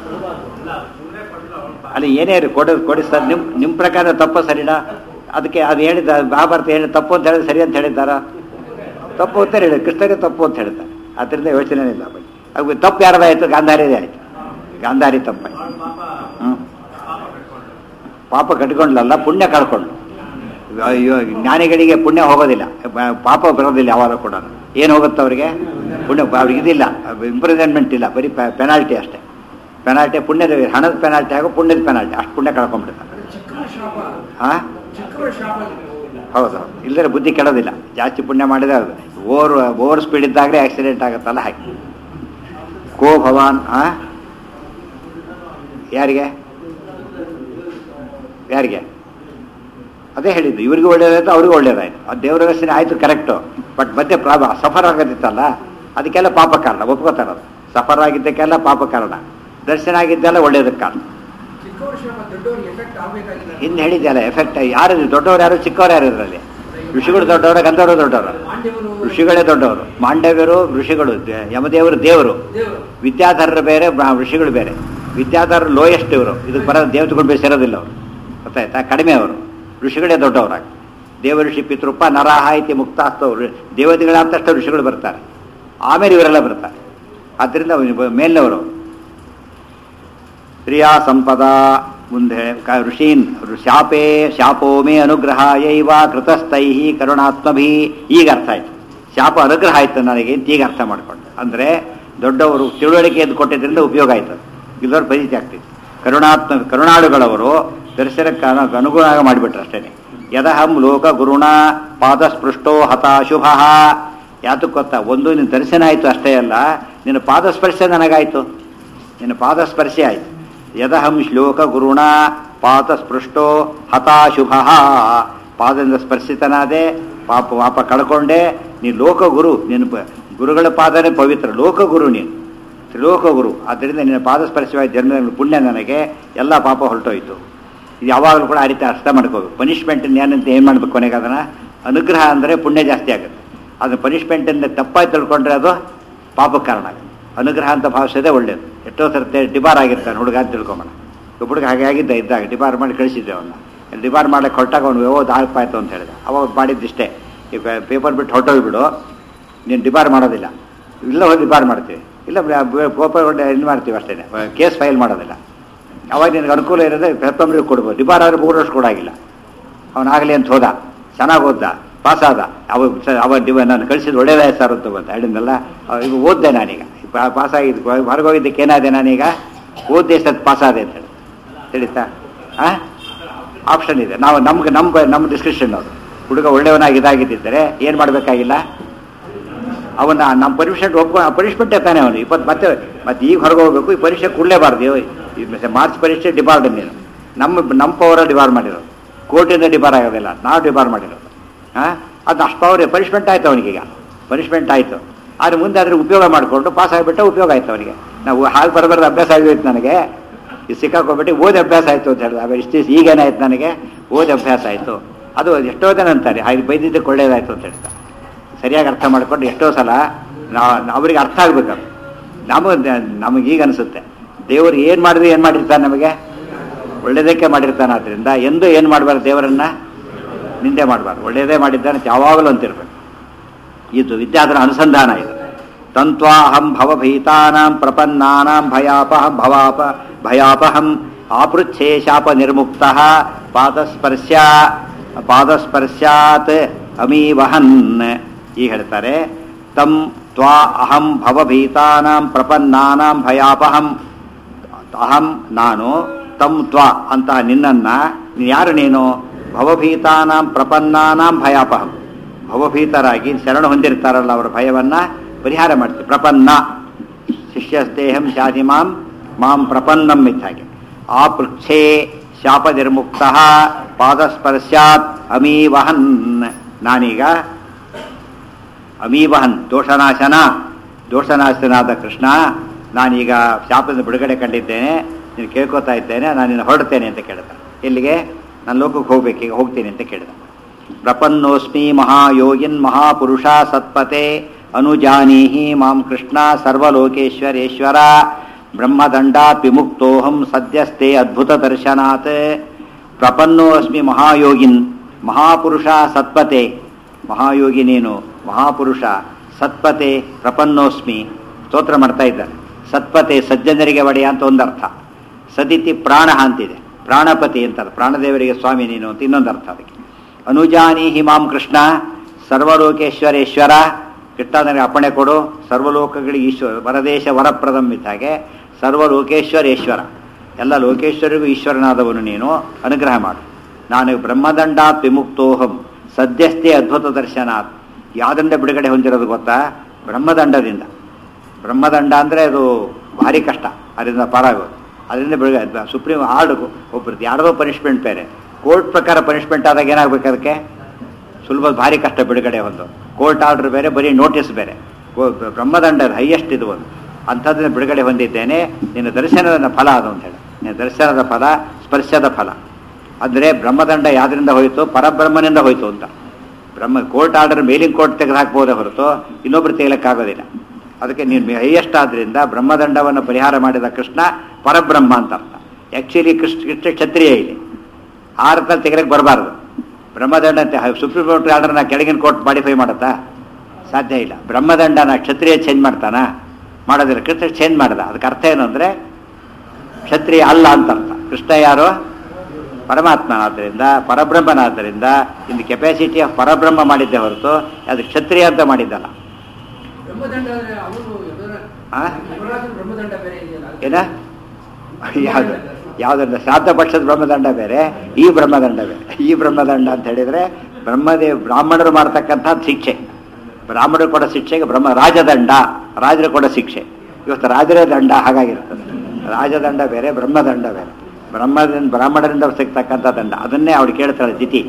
ಅಲ್ಲ ಏನೇ ಇರಿ ಕೊಡ ಕೊಡಿ ಸರ್ ನಿಮ್ಮ ನಿಮ್ಮ ಪ್ರಕಾರ ತಪ್ಪು ಸರಿನಾ ಅದಕ್ಕೆ ಅದು ಹೇಳಿದ ಮಹಾಭಾರತ ಹೇಳಿ ತಪ್ಪು ಅಂತ ಹೇಳಿದ್ರೆ ಸರಿ ಅಂತ ಹೇಳಿದ್ದಾರ ತಪ್ಪು ಅಂತ ಹೇಳಿ ಕೃಷ್ಣಗೆ ತಪ್ಪು ಅಂತ ಹೇಳ್ತಾರೆ ಅದರಿಂದ ಯೋಚನೆ ಇಲ್ಲ ಬೈ ಅದು ತಪ್ಪು ಯಾರದಾಯ್ತು ಗಾಂಧಾರಿದೇ ಆಯ್ತು ಗಾಂಧಾರಿ ತಪ್ಪಾಯ್ತು ಹ್ಞೂ ಪಾಪ ಕಟ್ಕೊಂಡ್ಲಲ್ಲ ಪುಣ್ಯ ಕಳ್ಕೊಂಡು ಅಯ್ಯೋ ಜ್ಞಾನಿಗಳಿಗೆ ಪುಣ್ಯ ಹೋಗೋದಿಲ್ಲ ಬ- ಪಾಪ ಬರೋದಿಲ್ಲ ಯಾವಾಗ ಕೂಡ ಏನು ಹೋಗುತ್ತೆ ಅವರಿಗೆ ಪುಣ್ಯ ಅವ್ರಿಗೆ ಇದಿಲ್ಲ ಇಂಪ್ರಿಸನ್ಮೆಂಟ್ ಇಲ್ಲ ಬರೀ ಪೆನಾಲ್ಟಿ ಅಷ್ಟೇ ಪೆನಾಲ್ಟಿ ಪುಣ್ಯದ ಹಣದ ಪೆನಾಲ್ಟಿ ಆಗೋ ಪುಣ್ಯದ ಪೆನಾಲ್ಟಿ ಅಷ್ಟು ಪುಣ್ಯ ಕಳ್ಕೊಂಡ್ಬಿಡ್ತಾರೆ ಹಾಂ ಹೌದು ಇಲ್ಲದ್ರೆ ಬುದ್ಧಿ ಕೆಡೋದಿಲ್ಲ ಜಾಸ್ತಿ ಪುಣ್ಯ ಮಾಡಿದ್ರೆ ಅದು ಓವರ್ ಓವರ್ ಸ್ಪೀಡ್ ಇದ್ದಾಗಲೇ ಆಕ್ಸಿಡೆಂಟ್ ಆಗುತ್ತಲ್ಲ ಹಾಗೆ ಕೋ ಭವಾನ್ ಆ ಯಾರಿಗೆ ಯಾರಿಗೆ ಅದೇ ಹೇಳಿದ್ದು ಇವ್ರಿಗೂ ಒಳ್ಳೇದಾಯ್ತು ಅವ್ರಿಗೂ ಒಳ್ಳೇದಾಯ್ತು ಅದು ದೇವರ ರಚನೆ ಆಯ್ತು ಕರೆಕ್ಟು ಬಟ್ ಮಧ್ಯೆ ಪ್ರಾಬ ಸಫರ್ ಆಗೋದಿತ್ತಲ್ಲ ಅದಕ್ಕೆಲ್ಲ ಪಾಪ ಕಾರಣ ಒಪ್ಕೋತಾರೆ ಅದು ಸಫರ್ ಆಗಿದ್ದಕ್ಕೆಲ್ಲ ಪಾಪ ಕಾರಣ ದರ್ಶನ ಆಗಿದ್ದೆಲ್ಲ ಒಳ್ಳೇದಕ್ಕೆ ಕಾರಣ
ಚಿಕ್ಕವ್ರ ಶಾಪ ದೊಡ್ಡವ್ರಿಗೆ ಎಫೆಕ್ಟ್ ಆಗ್ಬೇಕಾಗಿಲ್ಲ
ಹಿಂದೆ ಹೇಳಿದ್ಯಲ್ಲ ಎಫೆಕ್ಟ್ ಯಾರು ದೊಡ್ಡವ್ರು ಯಾರು ಚಿಕ್ಕವ್ರು ಯಾರು ಇದರಲ್ಲಿ ಋಷಿಗಳು ದೊಡ್ಡವರು ಗಂಧರ್ವರು ದೊಡ್ಡವರು
ಮಾಂಡ್ಯವರು
ಋಷಿಗಳೇ ದೊಡ್ಡವರು ಮಾಂಡವ್ಯರು ಋಷಿಗಳು ದ- ಯಮದೇವರು ದೇವರು
ದೇವರು
ವಿದ್ಯಾಧರರು ಬೇರೆ ಬ್ರಾ- ಋಷಿಗಳು ಬೇರೆ ವಿದ್ಯಾಧರರು ಲೋಯೆಸ್ಟ್ ಇವರು ಇದಕ್ಕೆ ಬರೋ ದೇವತೆಗಳು ಬೇಸಿರೋದಿಲ್ಲ ಅವರು ಗೊತ್ತಾಯ್ತಾ ಕಡಿಮೆ ಅವರು ಋಷಿಗಳೇ ದೊಡ್ಡವರಾಗಿ ದೇವ ಋಷಿ ಪಿತೃಪ ನರಾಹ ಇತಿ ಮುಕ್ತಾಸ್ತವರು ದೇವತೆಗಳಾದ ಋಷಿಗಳು ಬರ್ತಾರೆ ಆಮೇಲೆ ಇವರೆಲ್ಲ ಬರ್ತಾರೆ ಆದ್ದರಿಂದ ಮೇಲಿನವರು ಕ್ರಿಯಾ ಸಂಪದ ಮುಂದೆ ಕ- ಋಷೀನ್ ಶಾಪೇ ಶಾಪೋ ಮೇ ಅನುಗ್ರಹಾಯೈವ ಕೃತಸ್ಥೈ ಕರುಣಾತ್ಮಭಿ ಈಗ ಅರ್ಥ ಆಯ್ತು ಶಾಪ ಅನುಗ್ರಹ ಆಯ್ತು ನನಗೆ ಅಂತ ಈಗ ಅರ್ಥ ಮಾಡ್ಕೊಂಡೆ ಅಂದ್ರೆ ದೊಡ್ಡವರು ತಿಳುವಳಿಕೆಯನ್ನು ಕೊಟ್ಟಿದ್ದರಿಂದ ಉಪಯೋಗ ಆಯ್ತು ಇಲ್ಲದವ್ರು ಪರಿಚಯ ಆಗ್ತಿತ್ತು ಕರುಣಾತ್ಮ ಕರುಣಾಳುಗಳವರು ದರ್ಶನಕ್ಕೆ ಅನು- ಅನುಗುಣ ಮಾಡಿಬಿಟ್ರು ಅಷ್ಟೇನೆ ಯದಹಂ ಲೋಕ ಗುರುಣ ಪಾದಸ್ಪೃಷ್ಟೋ ಹತಾಶುಭ ಯಾತಕ್ಕೆ ಗೊತ್ತಾ ಒಂದು ನಿನ್ನ ದರ್ಶನ ಆಯ್ತು ಅಷ್ಟೇ ಅಲ್ಲ ನಿನ್ನ ಪಾದಸ್ಪರ್ಶ ನನಗಾಯ್ತು ನಿನ್ನ ಪಾದಸ್ಪರ್ಶ ಆಯ್ತು ಯದಹಂ ಶ್ಲೋಕ ಗುರುಣ ಪಾದಸ್ಪೃಷ್ಟೋ ಹತಾಶುಭ ಪಾದದಿಂದ ಸ್ಪರ್ಶಿತನಾದೆ ಪಾಪ ಪಾಪ ಕಳ್ಕೊಂಡೆ ನೀ ಲೋಕ ಗುರು ನಿನ್ನ ಪ- ಗುರುಗಳ ಪಾದನೇ ಪವಿತ್ರ ಲೋಕ ಗುರು ನೀನು ತ್ರಿಲೋಕ ಗುರು ಆದ್ದರಿಂದ ನಿನ್ನ ಪಾದಸ್ಪರ್ಶವಾಗಿ ಜನ್ಮ ಪುಣ್ಯ ನನಗೆ ಎಲ್ಲ ಪಾಪ ಹೊರಟೋಯ್ತು ಇದು ಯಾವಾಗಲೂ ಕೂಡ ಆ ರೀತಿ ಅರ್ಥ ಮಾಡ್ಕೋಬೇಕು ಪನಿಷ್ಮೆಂಟ್ ಏನಂತ ಏನು ಮಾಡ್ಬೇಕು ಕೊನೆಗೆ ಅದನ್ನ ಅನುಗ್ರಹ ಅಂದರೆ ಪುಣ್ಯ ಜಾಸ್ತಿ ಆಗುತ್ತೆ ಅದು ಪನಿಷ್ಮೆಂಟಿಂದ ತಪ್ಪಾಗಿ ತಿಳ್ಕೊಂಡ್ರೆ ಅದು ಪಾಪಕ್ಕೆ ಕಾರಣ ಆಗುತ್ತೆ ಅನುಗ್ರಹ ಅಂತ ಭಾವಿಸೋದೇ ಒಳ್ಳೇದು ಎಷ್ಟೋ ಸರ್ತೆ ಡಿಬಾರ್ ಆಗಿರ್ತಾನೆ ಹುಡುಗ ಅಂತ ತಿಳ್ಕೊಂಬೋಣ ಒಬ್ಬ ಹುಡುಗ ಹಾಗೆ ಆಗಿದ್ದ ಇದ್ದಾಗ ಡಿಬಾರ್ ಮಾಡಿ ಕಳಿಸಿದ್ದೆ ಅವನ್ನ ಡಿಬಾರ್ ಮಾಡಕ್ಕೆ ಹೊರಟಾಗ ಅವನು ಓ ಆಯ್ತು ಅಂತ ಹೇಳಿದ ಅವಾಗ ಮಾಡಿದ್ದಿಷ್ಟೇ ಈಗ ಪೇಪರ್ ಬಿಟ್ಟು ಹೊರಟೋಗ್ಬಿಡು ನೀನು ಡಿಬಾರ್ ಮಾಡೋದಿಲ್ಲ ಇಲ್ಲ ಹೋಗಿ ಡಿಬಾರ್ ಮಾಡ್ತೀವಿ ಇಲ್ಲ ಪೇಪರ್ ಹೊಟ್ಟೆ ಇದು ಮಾಡ್ತೀವಿ ಅಷ್ಟೇ ಕೇಸ್ ಫೈಲ್ ಮಾಡೋದಿಲ್ಲ ಅವಾಗ ನಿನಗೆ ಅನುಕೂಲ ಇರೋದೇ ಫೆಬ್ರವರಿಗೆ ಕೊಡ್ಬೋದು ಡಿಬಾರ್ ಆದರೆ ಮೂರು ವರ್ಷ ಕೊಡಾಗಿಲ್ಲ ಅವನಾಗಲಿ ಅಂತ ಹೋದ ಚೆನ್ನಾಗಿ ಓದ್ದ ಪಾಸ್ ಆದ ಅವ ಸ- ಅವ ಡಿವ ನಾನು ಕಳಿಸಿದ ಒಳ್ಳೇದೇ ಸರ್ ಅಂತ ಬಂದ ಹೇಳಿದ್ನಲ್ಲ ಅವ ಈಗ ಓದ್ದೆ ನಾನೀಗ ಪಾಸ್ ಆಗಿದ್ದು ಹೊರಗೋಗಿದ್ದಕ್ಕೆ ಏನಾದೆ ನಾನೀಗ ಓದ್ದೆ ಸತ್ ಪಾಸ್ ಆದೆ ಅಂತ ಹೇಳಿ ತಿಳಿತಾ ಆ ಆಪ್ಷನ್ ಇದೆ ನಾವು ನಮ್ಗೆ ನಮ್ಮ ನಮ್ಮ ಡಿಸ್ಕ್ರಿಪ್ಷನ್ ಅವರು ಹುಡುಗ ಒಳ್ಳೆಯವನಾಗಿ ಇದಾಗಿದ್ದರೆ ಏನು ಮಾಡಬೇಕಾಗಿಲ್ಲ ಅವನ ನಮ್ಮ ಪರ್ಮಿಷನ್ ಒಪ್ಕೊ ಪನಿಷ್ಮೆಂಟ್ ತಾನೆ ಅವನು ಇಪ್ಪತ್ತು ಮತ್ತೆ ಮತ್ತೆ ಈಗ ಹೊರಗೆ ಹೋಗ್ಬೇಕು ಈ ಪರೀಕ್ಷೆ ಕೊಡಲೇಬಾರ್ದು ಈ ಮತ್ತೆ ಮಾರ್ಚ್ ಪರೀಕ್ಷೆ ಡಿಬಾರ್ಡ್ ನೀನು ನಮ್ಮ ನಮ್ಮ ಪವರ ಡಿಬಾರ್ ಮಾಡಿರೋದು ಕೋರ್ಟಿಂದ ಡಿಬಾರ್ ಆಗೋದಿಲ್ಲ ನಾವು ಡಿಬಾರ್ ಮಾಡಿರೋದು ಹಾಂ ಅದು ಅಷ್ಟು ಪವರ್ ಪನಿಷ್ಮೆಂಟ್ ಆಯ್ತು ಅವನಿಗೀಗ ಪನಿಷ್ಮೆಂಟ್ ಆಯಿತು ಆದರೆ ಮುಂದೆ ಅದ್ರ ಉಪಯೋಗ ಮಾಡಿಕೊಂಡು ಪಾಸ್ ಆಗಿಬಿಟ್ಟು ಉಪಯೋಗ ಆಯ್ತು ಅವನಿಗೆ ನಾವು ಹಾಗೆ ಬರಬಾರ್ದು ಅಭ್ಯಾಸ ಆಗೋಯ್ತು ನನಗೆ ಈ ಸಿಕ್ಕಾಕೊಂಡ್ಬಿಟ್ಟು ಓದಿ ಅಭ್ಯಾಸ ಆಯಿತು ಅಂತ ಹೇಳಿದ ಆಮೇಲೆ ಇಷ್ಟು ದಿವ್ಸ ಈಗೇನಾಯ್ತು ನನಗೆ ಓದಿ ಅಭ್ಯಾಸ ಆಯಿತು ಅದು ಎಷ್ಟೋ ಜನ ಅಂತಾರೆ ಹಾಗೆ ಬೈದಿದ್ದಕ್ಕೆ ಒಳ್ಳೇದಾಯ್ತು ಅಂತ ಹೇಳ್ತಾರೆ ಸರಿಯಾಗಿ ಅರ್ಥ ಮಾಡ್ಕೊಂಡು ಎಷ್ಟೋ ಸಲ ನಾವು ಅವರಿಗೆ ಅರ್ಥ ಆಗ್ಬೇಕು ನಮಗೆ ನಮಗೀಗ ಅನಿಸುತ್ತೆ ದೇವರು ಏನು ಮಾಡಿದ್ರೆ ಏನು ಮಾಡಿರ್ತಾನೆ ನಮಗೆ ಒಳ್ಳೇದಕ್ಕೆ ಮಾಡಿರ್ತಾನೆ ಆದ್ದರಿಂದ ಎಂದು ಏನು ಮಾಡಬಾರ್ದು ದೇವರನ್ನ ನಿಂದೆ ಮಾಡಬಾರ್ದು ಒಳ್ಳೇದೇ ಮಾಡಿದ್ದಾನೆ ಅಂತ ಯಾವಾಗಲೂ ಅಂತಿರ್ಬೇಕು ಇದು ವಿದ್ಯಾಧರ ಅನುಸಂಧಾನ ಇದು ತಂತ್ವಾಹಂ ಭವಭೀತಾನಾಂ ಪ್ರಪನ್ನಾನಾಂ ಭಯಾಪಹಂ ಭವಾಪ ಭಯಾಪಹಂ ಆಪೃಚ್ಛೇ ಶಾಪ ನಿರ್ಮುಕ್ತ ಪಾದಸ್ಪರ್ಶ ಪಾದಸ್ಪರ್ಶಾತ್ ಅಮೀವಹನ್ ಈ ಹೇಳ್ತಾರೆ ತಂ ತ್ವಾ ಅಹಂ ಭವಭೀತಾನಾಂ ಪ್ರಪನ್ನಾನಾಂ ಭಯಾಪಹಂ ಅಹಂ ನಾನು ತಂ ತ್ವ ಅಂತ ನಿನ್ನನ್ನ ನೀನ್ ಯಾರು ನೀನು ಭವಭೀತಾನಾಂ ಪ್ರಪನ್ನಾನಾಂ ಭಯಾಪಹಂ ಭವಭೀತರಾಗಿ ಶರಣ ಹೊಂದಿರ್ತಾರಲ್ಲ ಅವರ ಭಯವನ್ನ ಪರಿಹಾರ ಮಾಡ್ತೀವಿ ಪ್ರಪನ್ನ ಶಿಷ್ಯಸ್ತೇಹಂ ಶಾಧಿ ಮಾಂ ಮಾಂ ಪ್ರಪನ್ನಂ ಇದ್ದಾಗೆ ಆ ಪೃಚ್ಛೇ ಶಾಪ ನಿರ್ಮುಕ್ತ ಪಾದಸ್ಪರ್ಶಾತ್ ಅಮೀವಹನ್ ನಾನೀಗ ಅಮೀವಹನ್ ದೋಷನಾಶನ ದೋಷನಾಶನಾದ ಕೃಷ್ಣ ನಾನೀಗ ಶಾಪದಿಂದ ಬಿಡುಗಡೆ ಕಂಡಿದ್ದೇನೆ ನೀನು ಕೇಳ್ಕೊತಾ ಇದ್ದೇನೆ ನಾನು ನಿನ್ನ ಹೊರಡ್ತೇನೆ ಅಂತ ಕೇಳಿದ ಇಲ್ಲಿಗೆ ನಾನು ಲೋಕಕ್ಕೆ ಹೋಗ್ಬೇಕು ಈಗ ಹೋಗ್ತೀನಿ ಅಂತ ಕೇಳಿದ ಪ್ರಪನ್ನೋಸ್ಮಿ ಮಹಾಯೋಗಿನ್ ಮಹಾಪುರುಷ ಸತ್ಪತೆ ಅನುಜಾನೀಹಿ ಮಾಂ ಕೃಷ್ಣ ಸರ್ವಲೋಕೇಶ್ವರೇಶ್ವರ ಬ್ರಹ್ಮದಂಡಾತ್ ವಿಮುಕ್ತೋಹಂ ಸದ್ಯಸ್ತೆ ಅದ್ಭುತ ದರ್ಶನಾತ್ ಪ್ರಪನ್ನೋಸ್ಮಿ ಮಹಾಯೋಗಿನ್ ಮಹಾಪುರುಷ ಸತ್ಪತೆ ಮಹಾಯೋಗಿ ನೀನು ಮಹಾಪುರುಷ ಸತ್ಪತೆ ಪ್ರಪನ್ನೋಸ್ಮಿ ಸ್ತೋತ್ರ ಮಾಡ್ತಾ ಇದ್ದಾರೆ ಸತ್ಪತೆ ಸಜ್ಜನರಿಗೆ ಒಡೆಯ ಅಂತ ಒಂದರ್ಥ ಸದಿತಿ ಪ್ರಾಣ ಅಂತಿದೆ ಪ್ರಾಣಪತಿ ಅಂತಾರೆ ಪ್ರಾಣದೇವರಿಗೆ ಸ್ವಾಮಿ ನೀನು ಅಂತ ಇನ್ನೊಂದು ಅರ್ಥ ಅದಕ್ಕೆ ಅನುಜಾನಿ ಹಿಮಾಂ ಕೃಷ್ಣ ಸರ್ವಲೋಕೇಶ್ವರೇಶ್ವರ ಕೃಷ್ಣ ನನಗೆ ಅಪ್ಪಣೆ ಕೊಡು ಸರ್ವಲೋಕಗಳಿಗೆ ಈಶ್ವರ ವರದೇಶ ವರಪ್ರದಂ ಇದ್ದಾಗೆ ಸರ್ವಲೋಕೇಶ್ವರೇಶ್ವರ ಎಲ್ಲ ಲೋಕೇಶ್ವರಿಗೂ ಈಶ್ವರನಾದವನು ನೀನು ಅನುಗ್ರಹ ಮಾಡು ನಾನು ಬ್ರಹ್ಮದಂಡಾತ್ ವಿಮುಕ್ತೋಹಂ ಸದ್ಯಸ್ಥೆ ಅದ್ಭುತ ದರ್ಶನಾತ್ ಯಾವ್ದಂಡ ಬಿಡುಗಡೆ ಹೊಂದಿರೋದು ಗೊತ್ತಾ ಬ್ರಹ್ಮದಂಡದಿಂದ ಬ್ರಹ್ಮದಂಡ ಅಂದರೆ ಅದು ಭಾರಿ ಕಷ್ಟ ಅದರಿಂದ ಪಾರಾಗೋದು ಅದರಿಂದ ಬಿಡುಗಡೆ ಸುಪ್ರೀಂ ಆರ್ಡ್ ಒಬ್ರದ್ದು ಯಾರ್ದೋ ಪನಿಷ್ಮೆಂಟ್ ಬೇರೆ ಕೋರ್ಟ್ ಪ್ರಕಾರ ಪನಿಷ್ಮೆಂಟ್ ಆದಾಗ ಏನಾಗಬೇಕು ಅದಕ್ಕೆ ಸುಲಭ ಭಾರಿ ಕಷ್ಟ ಬಿಡುಗಡೆ ಒಂದು ಕೋರ್ಟ್ ಆರ್ಡರ್ ಬೇರೆ ಬರೀ ನೋಟಿಸ್ ಬೇರೆ ಕೋ- ಬ್ರಹ್ಮದಂಡ ಹೈಯೆಸ್ಟ್ ಇದು ಒಂದು ಅಂಥದ್ದನ್ನ ಬಿಡುಗಡೆ ಹೊಂದಿದ್ದೇನೆ ನಿನ್ನ ದರ್ಶನದ ಫಲ ಅದು ಅಂತ ಹೇಳಿ ನಿನ್ನ ದರ್ಶನದ ಫಲ ಸ್ಪರ್ಶದ ಫಲ ಅಂದರೆ ಬ್ರಹ್ಮದಂಡ ಯಾವ್ದರಿಂದ ಹೋಯಿತು ಪರಬ್ರಹ್ಮನಿಂದ ಹೋಯಿತು ಅಂತ ಬ್ರಹ್ಮ ಕೋರ್ಟ್ ಆರ್ಡರ್ ಮೇಲಿನ ಕೋರ್ಟ್ ತೆಗೆದು ಹಾಕ್ಬೋದೇ ಹೊರತು ಇನ್ನೊಬ್ರು ತೆಗಿಲಿಕ್ಕಾಗೋದಿಲ್ಲ ಅದಕ್ಕೆ ನೀನು ಹೈಯೆಸ್ಟ್ ಆದ್ರಿಂದ ಬ್ರಹ್ಮದಂಡವನ್ನು ಪರಿಹಾರ ಮಾಡಿದ ಕೃಷ್ಣ ಪರಬ್ರಹ್ಮ ಅಂತ ಅರ್ಥ ಆ್ಯಕ್ಚುಲಿ ಕೃಷ್ಣ ಕೃಷ್ಣ ಕ್ಷತ್ರಿಯ ಇಲ್ಲಿ ಆ ಅರ್ಥದಲ್ಲಿ ತೆಗಿಲಕ್ಕೆ ಬರಬಾರ್ದು ಬ್ರಹ್ಮದಂಡ ಅಂತ ಸುಪ್ರೀಂ ಕೋರ್ಟ್ ಆರ್ಡರ್ನ ಕೆಳಗಿನ ಕೋರ್ಟ್ ಮಾಡಿಫೈ ಮಾಡುತ್ತಾ ಸಾಧ್ಯ ಇಲ್ಲ ಬ್ರಹ್ಮದಂಡನ ಕ್ಷತ್ರಿಯ ಚೇಂಜ್ ಮಾಡ್ತಾನ ಮಾಡೋದಿಲ್ಲ ಕೃಷ್ಣ ಚೇಂಜ್ ಮಾಡ್ದ ಅದಕ್ಕೆ ಅರ್ಥ ಏನು ಅಂದರೆ ಕ್ಷತ್ರಿಯ ಅಲ್ಲ ಅಂತ ಅರ್ಥ ಕೃಷ್ಣ ಯಾರು ಪರಮಾತ್ಮನಾದ್ದರಿಂದ ಪರಬ್ರಹ್ಮನಾದ್ದರಿಂದ ಇನ್ನು ಕೆಪಾಸಿಟಿ ಆಫ್ ಪರಬ್ರಹ್ಮ ಮಾಡಿದ್ದೆ ಹೊರತು ಅದು ಕ್ಷತ್ರಿಯ ಅಂತ ಮಾಡಿದ್ದಲ್ಲ
ಬ್ರಹ್ಮದಂಡ ಅಂದ್ರೆ ಅವನು
ಆ?
ಯುವರಾಜನ ಬ್ರಹ್ಮದಂಡ ಬೇರೆ ಇದೆಯಲ್ಲ ಅದು-
ಏನ ಯಾವ್ದು ಯಾವುದನ್ನ ಶ್ರಾದ್ದ ಪಕ್ಷದ ಬ್ರಹ್ಮದಂಡ ಬೇರೆ ಈ ಬ್ರಹ್ಮದಂಡ ಬೇರೆ ಈ ಬ್ರಹ್ಮದಂಡ ಅಂತ ಹೇಳಿದ್ರೆ ಬ್ರಹ್ಮದೇವ್ ಬ್ರಾಹ್ಮಣರು ಮಾಡ್ತಕ್ಕಂಥ ಶಿಕ್ಷೆ ಬ್ರಾಹ್ಮಣರು ಕೊಡೋ ಶಿಕ್ಷೆಗೆ ಬ್ರಹ್ಮ ರಾಜದಂಡ ರಾಜರು ಕೊಡೋ ಶಿಕ್ಷೆ ಇವತ್ತು ರಾಜರೇ ದಂಡ ಹಾಗಾಗಿರ್ತದೆ ರಾಜದಂಡ ಬೇರೆ ಬ್ರಹ್ಮದಂಡ ಬೇರೆ ಬ್ರಹ್ಮದಿಂದ ಬ್ರಾಹ್ಮಣರಿಂದ ಸಿಗ್ತಕ್ಕಂಥ ದಂಡ ಅದನ್ನೇ ಅವಳು ಕೇಳ್ತಾಳೆ ದಿತಿ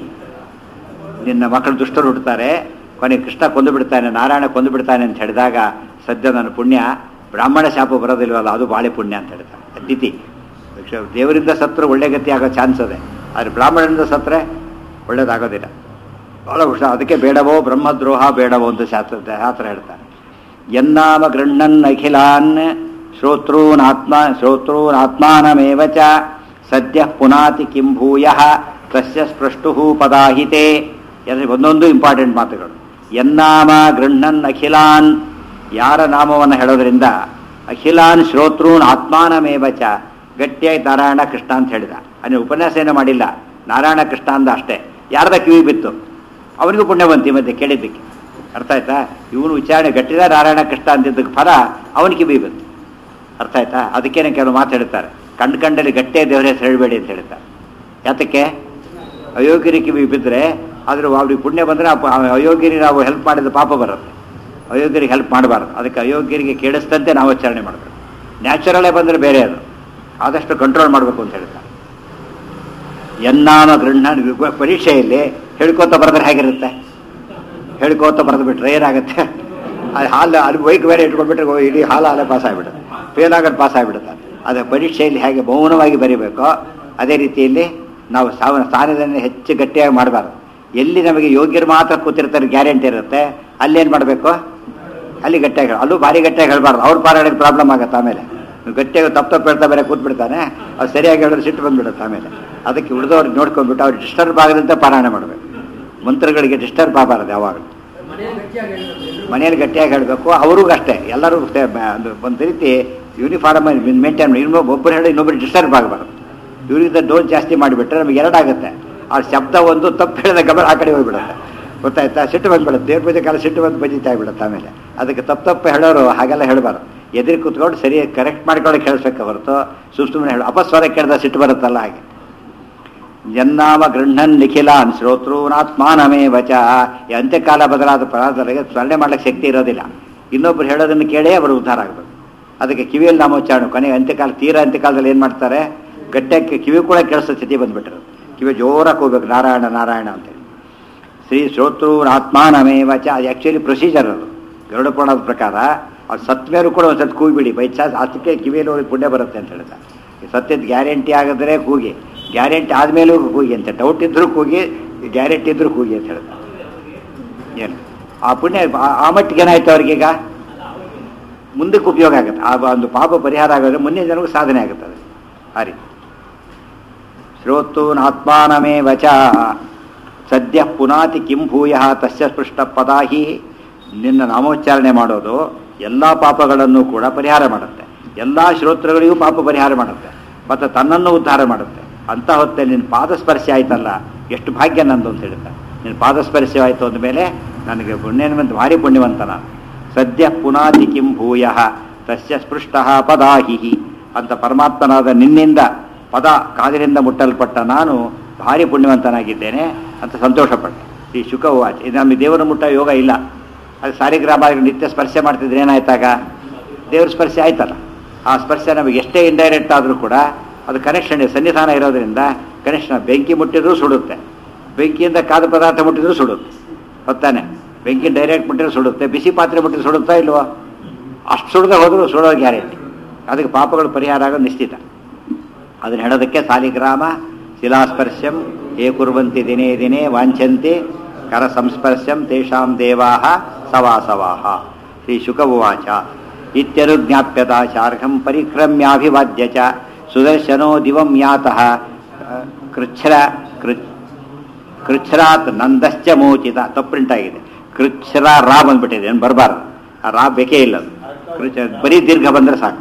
ನಿನ್ನ ಮಕ್ಕಳು ದುಷ್ಟರು ಹುಡ್ತಾರೆ ಕೊನೆಗೆ ಕೃಷ್ಣ ಕೊಂದು ಬಿಡ್ತಾನೆ ನಾರಾಯಣ ಕೊಂದು ಬಿಡ್ತಾನೆ ಅಂತ ಹೇಳಿದಾಗ ಸದ್ಯ ನನ್ನ ಪುಣ್ಯ ಬ್ರಾಹ್ಮಣ ಶಾಪ ಬರೋದಿಲ್ವಲ್ಲ ಅದು ಬಾಳೆ ಪುಣ್ಯ ಅಂತ ಹೇಳ್ತಾರೆ ಅದಿತಿ ಕ್ಷ- ದೇವರಿಂದ ಸತ್ರು ಒಳ್ಳೆ ಗತಿ ಆಗೋ ಚಾನ್ಸ್ ಇದೆ ಆದರೆ ಬ್ರಾಹ್ಮಣರಿಂದ ಸತ್ರೆ ಒಳ್ಳೇದಾಗೋದಿಲ್ಲ ಬಹಳ ಹುಷಾರ್ ಅದಕ್ಕೆ ಬೇಡವೋ ಬ್ರಹ್ಮದ್ರೋಹ ಬೇಡವೋ ಅಂತ ಶಾಸ್ತ್ರ ಶಾಸ್ತ್ರ ಹೇಳ್ತಾರೆ ಯನ್ನಾಮ ಗೃಹ್ಣನ್ ಅಖಿಲಾನ್ ಶ್ರೋತॄನಾತ್ಮ ಶ್ರೋತॄನಾತ್ಮಾನಮೇವ ಚ ಸದ್ಯ ಪುನಾತಿ ಕಿಂ ಭೂಯ ತಸ್ಯ ಸ್ಪೃಷ್ಟು ಪದಾಹಿತೆ ಎಲ್ಲ ಒಂದೊಂದು ಇಂಪಾರ್ಟೆಂಟ್ ಮಾತುಗಳು ಯನ್ನಾಮ ಗೃಹ್ಣನ್ ಅಖಿಲಾನ್ ಯಾರ ನಾಮವನ್ನು ಹೇಳೋದ್ರಿಂದ ಅಖಿಲಾನ್ ಶ್ರೋತೃನ್ ಆತ್ಮಾನಮೇವ ಚ ಗಟ್ಟಿಯಾಗಿ ನಾರಾಯಣ ಕೃಷ್ಣ ಅಂತ ಹೇಳಿದ ಅಲ್ಲಿ ಉಪನ್ಯಾಸ ಏನೂ ಮಾಡಿಲ್ಲ ನಾರಾಯಣ ಕೃಷ್ಣ ಅಂದ ಅಷ್ಟೇ ಯಾರದ ಕಿವಿ ಬಿತ್ತು ಅವನಿಗೂ ಪುಣ್ಯ ಬಂತಿ ಮತ್ತೆ ಕೇಳಿದ್ದಕ್ಕೆ ಅರ್ಥ ಆಯ್ತಾ ಇವನು ವಿಚಾರಣೆ ಗಟ್ಟಿದ ನಾರಾಯಣ ಕೃಷ್ಣ ಅಂತಿದ್ದಕ್ಕೆ ಫಲ ಅವನಿಗೆ ಕಿವಿ ಬಂತು ಅರ್ಥ ಆಯ್ತಾ ಅದಕ್ಕೇನೆ ಕೆಲವು ಮಾತು ಹೇಳ್ತಾರೆ ಕಂಡು ಕಂಡಲ್ಲಿ ಗಟ್ಟೆ ದೇವರ ಹೆಸರು ಹೇಳಬೇಡಿ ಅಂತ ಹೇಳ್ತಾರೆ ಯಾತಕ್ಕೆ ಅಯೋಗ್ಯರಿಗೆ ಕಿವಿ ಬಿದ್ದರೆ ಆದರೂ ಅವ್ರಿಗೆ ಪುಣ್ಯ ಬಂದರೆ ಅಯೋಗ್ಯರಿಗೆ ನಾವು ಹೆಲ್ಪ್ ಮಾಡಿದ ಪಾಪ ಬರುತ್ತೆ ಅಯೋಗ್ಯರಿಗೆ ಹೆಲ್ಪ್ ಮಾಡಬಾರ್ದು ಅದಕ್ಕೆ ಅಯೋಗ್ಯರಿಗೆ ಕೇಳಿಸ್ತಂತೆ ನಾವು ಆಚರಣೆ ಮಾಡಬೇಕು ನ್ಯಾಚುರಲೇ ಬಂದರೆ ಬೇರೆ ಅದು ಆದಷ್ಟು ಕಂಟ್ರೋಲ್ ಮಾಡಬೇಕು ಅಂತ ಹೇಳ್ತಾರೆ ಎನ್ನಾಮ ಗೃಹಣ ಪರೀಕ್ಷೆಯಲ್ಲಿ ಹೇಳ್ಕೋತ ಬರೆದ್ರೆ ಹೇಗಿರುತ್ತೆ ಹೇಳ್ಕೋತ ಬರೆದು ಬಿಟ್ರೆ ಏನಾಗುತ್ತೆ ಅದು ಹಾಲು ಅಲ್ಲಿ ಬೈಕ್ ಬೇರೆ ಇಟ್ಕೊಂಡ್ಬಿಟ್ರೆ ಓ, ಇಡೀ ಹಾಲು ಹಾಲೇ ಪಾಸ್ ಆಗಿಬಿಡುತ್ತೆ ಫೇಲ್ ಆಗೋದು ಪಾಸ್ ಆಗಿಬಿಡುತ್ತೆ ಅದೇ ಪರೀಕ್ಷೆಯಲ್ಲಿ ಹೇಗೆ ಮೌನವಾಗಿ ಬರೀಬೇಕೋ ಅದೇ ರೀತಿಯಲ್ಲಿ ನಾವು ಸಾವ ಸ್ಥಾನದಲ್ಲಿ ಹೆಚ್ಚು ಗಟ್ಟಿಯಾಗಿ ಮಾಡಬಾರ್ದು ಎಲ್ಲಿ ನಮಗೆ ಯೋಗ್ಯರು ಮಾತ್ರ ಕೂತಿರ್ತಾರೆ ಗ್ಯಾರಂಟಿ ಇರುತ್ತೆ ಅಲ್ಲೇನು ಮಾಡಬೇಕು ಅಲ್ಲಿ ಗಟ್ಟಿಯಾಗಿ ಹೇಳು. ಅಲ್ಲೂ ಭಾರಿ ಗಟ್ಟಿಯಾಗಿ ಹೇಳಬಾರ್ದು ಅವ್ರ ಪಾರಾಡಿಗೆ ಪ್ರಾಬ್ಲಮ್ ಆಗುತ್ತೆ ಆಮೇಲೆ ನೀವು ಗಟ್ಟಿಯಾಗಿ ತಪ್ಪು ತಪ್ಪು ಹೇಳ್ತಾ ಬೇರೆ ಕೂತ್ಬಿಡ್ತಾನೆ ಅದು ಸರಿಯಾಗಿ ಹೇಳಿದ್ರೆ ಸಿಟ್ಟು ಬಂದ್ಬಿಡುತ್ತೆ ಆಮೇಲೆ ಅದಕ್ಕೆ ಉಳಿದವ್ರಿಗೆ ನೋಡ್ಕೊಂಡ್ಬಿಟ್ಟು ಅವ್ರು ಡಿಸ್ಟರ್ಬ್ ಆಗದಂತೆ ಪಾರಾಯಣ ಮಾಡಬೇಕು ಮಂತ್ರಗಳಿಗೆ ಡಿಸ್ಟರ್ಬ್ ಆಗಬಾರ್ದು ಯಾವಾಗ
ಮನೆಯಲ್ಲಿ ಗಟ್ಟಿಯಾಗಿ ಹೇಳ್ಬೇಕು ಎಲ್ರು.
ಮನೆಯಲ್ಲಿ ಗಟ್ಟಿಯಾಗಿ ಹೇಳಬೇಕು ಅವ್ರಿಗೂ ಅಷ್ಟೇ ಎಲ್ಲರೂ ಅಷ್ಟೇ ಬ- ಅದು ಒಂದು ರೀತಿ ಯೂನಿಫಾರ್ಮ್ ಮೇಂಟೈನ್ ಇನ್ನೊಬ್ಬ ಒಬ್ಬರು ಹೇಳಿ ಇನ್ನೊಬ್ಬರು ಡಿಸ್ಟರ್ಬ್ ಆಗಬಾರ್ದು ಇವ್ರಿಗೆ ಡೋಸ್ ಜಾಸ್ತಿ ಮಾಡಿಬಿಟ್ರೆ ನಮಗೆ ಎರಡಾಗುತ್ತೆ ಆ ಶಬ್ದ ಒಂದು ತಪ್ಪು ಹೇಳಿದ ಗಮನ ಆ ಕಡೆ ಹೋಗ್ಬಿಡುತ್ತೆ ಗೊತ್ತಾಯ್ತಾ ಸಿಟ್ಟು ಬಂದ್ಬಿಡುತ್ತೆ ದೇವ್ರ ಪೂಜೆ ಕಾಲ ಸಿಟ್ಟು ಬಂದು ಬಜಿತಾ ಆಗ್ಬಿಡುತ್ತೆ ಆಮೇಲೆ ಅದಕ್ಕೆ ತಪ್ಪು ತಪ್ಪು ಹೇಳೋರು ಹಾಗೆಲ್ಲ ಹೇಳಬಾರ್ದು ಎದುರು ಕೂತ್ಕೊಂಡು ಸರಿ ಕರೆಕ್ಟ್ ಮಾಡ್ಕೊಳ್ಳೋಕೆ ಕೇಳಿಸ್ಬೇಕು ಹೊರತು ಸುಮ್ ಸುಮ್ಮನೆ ಹೇಳು ಅಪಸ್ವರ ಕೇಳಿದ ಸಿಟ್ಟು ಬರುತ್ತಲ್ಲ ಹಾಗೆ ಜನ್ನಾಮ ಗೃಹನ್ ನಿಖಿಲಾನ್ ಶ್ರೋತೃನಾತ್ಮಾನಮೇ ವಚ ಈ ಅಂತ್ಯಕಾಲ ಬದಲಾದ ಪದಾರ್ಥಗಳಿಗೆ ಸ್ಮರಣೆ ಮಾಡ್ಲಿಕ್ಕೆ ಶಕ್ತಿ ಇರೋದಿಲ್ಲ ಇನ್ನೊಬ್ರು ಹೇಳೋದನ್ನು ಕೇಳೇ ಅವರು ಉದ್ಧಾರ ಆಗಬೇಕು ಅದಕ್ಕೆ ಕಿವಿಯಲ್ಲಿ ನಾಮೋಚ್ಚಾರಣೆ ಕೊನೆಗೆ ಅಂತ್ಯಕಾಲ ತೀರ ಅಂತ್ಯಕಾಲದಲ್ಲಿ ಏನು ಮಾಡ್ತಾರೆ ಗಟ್ಟಕ್ಕೆ ಕಿವಿ ಕೂಡ ಕೇಳಿಸೋ ಸ್ಥಿತಿ ಬಂದ್ಬಿಟ್ರು ಕಿವಿ ಜೋರಾಗಿ ಹೋಗ್ಬೇಕು ನಾರಾಯಣ ನಾರಾಯಣ ಅಂತೇಳಿ ಶ್ರೀ ಶ್ರೋತೃನಾತ್ಮಾನಮೇ ವಚ ಅದು ಆ್ಯಕ್ಚುಲಿ ಪ್ರೊಸೀಜರ್ ಅದು ಗರುಡ ಪುರಾಣದ ಪ್ರಕಾರ ಅದು ಸತ್ ಮೇಲೂ ಕೂಡ ಒಂದು ಸತ್ ಕೂಗಿಬಿಡಿ ಬೈ ಚಾನ್ಸ್ ಅದಕ್ಕೆ ಕಿವಿಯಲ್ಲಿ ಹೋಗಿ ಪುಣ್ಯ ಬರುತ್ತೆ ಅಂತ ಹೇಳ್ತಾರೆ ಈ ಸತ್ಯದ ಗ್ಯಾರಂಟಿ ಆಗಿದ್ರೆ ಕೂಗಿ ಗ್ಯಾರಂಟಿ ಆದಮೇಲೂ ಕೂಗಿ ಅಂತ ಡೌಟ್ ಇದ್ರೂ ಕೂಗಿ ಗ್ಯಾರಂಟಿ ಇದ್ರೂ ಕೂಗಿ ಅಂತ ಹೇಳ್ತಾರೆ ಏನು ಆ ಪುಣ್ಯ ಆ- ಆ ಮಟ್ಟಿಗೆ ಏನಾಯ್ತು ಅವ್ರಿಗೀಗ ಮುಂದಕ್ಕೆ ಉಪಯೋಗ ಆಗುತ್ತೆ ಆ ಒಂದು ಪಾಪ ಪರಿಹಾರ ಆಗೋದ್ರೆ ಮುಂದಿನ ಜನಕ್ಕೆ ಸಾಧನೆ ಆಗುತ್ತೆ ಅದು ಆ ರೀತಿ ಶ್ರೋತೂನಾತ್ಮಾನಮೇ ವಚ ಸದ್ಯ ಪುನಾತಿ ಕಿಂ ಭೂಯ ತಸ್ಯ ಸ್ಪೃಷ್ಟ ಪದಾಹಿ ನಿನ್ನ ನಾಮೋಚ್ಚಾರಣೆ ಮಾಡೋದು ಎಲ್ಲ ಪಾಪಗಳನ್ನು ಕೂಡ ಪರಿಹಾರ ಮಾಡುತ್ತೆ ಎಲ್ಲ ಶ್ರೋತೃಗಳಿಗೂ ಪಾಪ ಪರಿಹಾರ ಮಾಡುತ್ತೆ ಮತ್ತು ತನ್ನನ್ನು ಉದ್ಧಾರ ಮಾಡುತ್ತೆ ಅಂತ ಹೊತ್ತೆ ನಿನ್ನ ಪಾದಸ್ಪರ್ಶ ಆಯ್ತಲ್ಲ ಎಷ್ಟು ಭಾಗ್ಯ ನಂದು ಅಂತ ಹೇಳ್ತಾರೆ ನಿನ್ನ ಪಾದಸ್ಪರ್ಶ ಆಯಿತು ಅಂದಮೇಲೆ ನನಗೆ ಪುಣ್ಯವಂತ ಭಾರಿ ಪುಣ್ಯವಂತ ನಾನು ಸದ್ಯ ಪುನಾತಿ ಕಿಂ ಭೂಯ ತಸ್ಯ ಸ್ಪೃಷ್ಟ ಪದಾಹಿ ಅಂತ ಪರಮಾತ್ಮನಾದ ನಿನ್ನಿಂದ ಪದ ಕಾದಿನಿಂದ ಮುಟ್ಟಲ್ಪಟ್ಟ ನಾನು ಭಾರಿ ಪುಣ್ಯವಂತನಾಗಿದ್ದೇನೆ ಅಂತ ಸಂತೋಷಪಟ್ಟೆ ಈ ಶುಕವು ಆಚೆ ಇದು ನಮಗೆ ದೇವರ ಮುಟ್ಟ ಯೋಗ ಇಲ್ಲ ಅದು ಸಾರಿಗ್ರಾಮ ನಿತ್ಯ ಸ್ಪರ್ಶ ಮಾಡ್ತಿದ್ರೆ ಏನಾಯ್ತಾಗ ದೇವ್ರ ಸ್ಪರ್ಶ ಆಯ್ತಲ್ಲ ಆ ಸ್ಪರ್ಶ ನಮಗೆ ಎಷ್ಟೇ ಇಂಡೈರೆಕ್ಟ್ ಆದರೂ ಕೂಡ ಅದು ಕನೆಕ್ಷನ್ ಸನ್ನಿಧಾನ ಇರೋದ್ರಿಂದ ಕನೆಕ್ಷನ್ ಬೆಂಕಿ ಮುಟ್ಟಿದ್ರೂ ಸುಡುತ್ತೆ ಬೆಂಕಿಯಿಂದ ಕಾದ ಪದಾರ್ಥ ಮುಟ್ಟಿದ್ರೂ ಸುಡುತ್ತೆ ಗೊತ್ತಾನೆ ಬೆಂಕಿ ಡೈರೆಕ್ಟ್ ಮುಟ್ಟಿದ್ರೆ ಸುಡುತ್ತೆ ಬಿಸಿ ಪಾತ್ರೆ ಮುಟ್ಟಿದ್ರೆ ಸುಡುತ್ತಾ ಇಲ್ವೋ ಅಷ್ಟು ಸುಡದೆ ಹೋದರೂ ಸುಡೋ ಗ್ಯಾರಂಟಿ ಅದಕ್ಕೆ ಪಾಪಗಳು ಪರಿಹಾರ ಆಗೋದು ನಿಶ್ಚಿತ ಅದನ್ನ ಹೇಳೋದಕ್ಕೆ ಸಾಲಿಗ್ರಾಮ ಶಿಲಾಸ್ಪರ್ಶಂ ಹೇ ಕುರ್ವಂತಿ ದಿನೇ ದಿನೇ ವಾಂಛಂತಿ ಕರ ಸಂಸ್ಪರ್ಶಂ ತೇಷಾಂ ದೇವಾಹ ಸವಾಸವಾಹ ಶ್ರೀ ಶುಕ ಉವಾಚ ಇತ್ಯನುಜ್ಞಾಪ್ಯತಾಚಾರ್ಹಂ ಪರಿಕ್ರಮ್ಯಾಭಿವಾದ್ಯ ಚ ಸುದರ್ಶನೋ ದಿವಂ ಯಾತಃ ಕೃಚ್ಛ್ರ ಕೃ ಕೃಚ್ಛ್ರಾತ್ ನಂದಶ್ಚ ಮೋಚಿತ ತಪ್ಪು ಪ್ರಿಂಟ್ ಆಗಿದೆ ಕೃಚ್ಛ್ರ ರಾ ಬಂದ್ಬಿಟ್ಟಿದೆ ಏನು ಬರಬಾರ್ದು ಆ ರಾ ಬೇಕೇ ಇಲ್ಲ ಅದು ಕೃಚ ಬರೀ ದೀರ್ಘ ಬಂದರೆ ಸಾಕು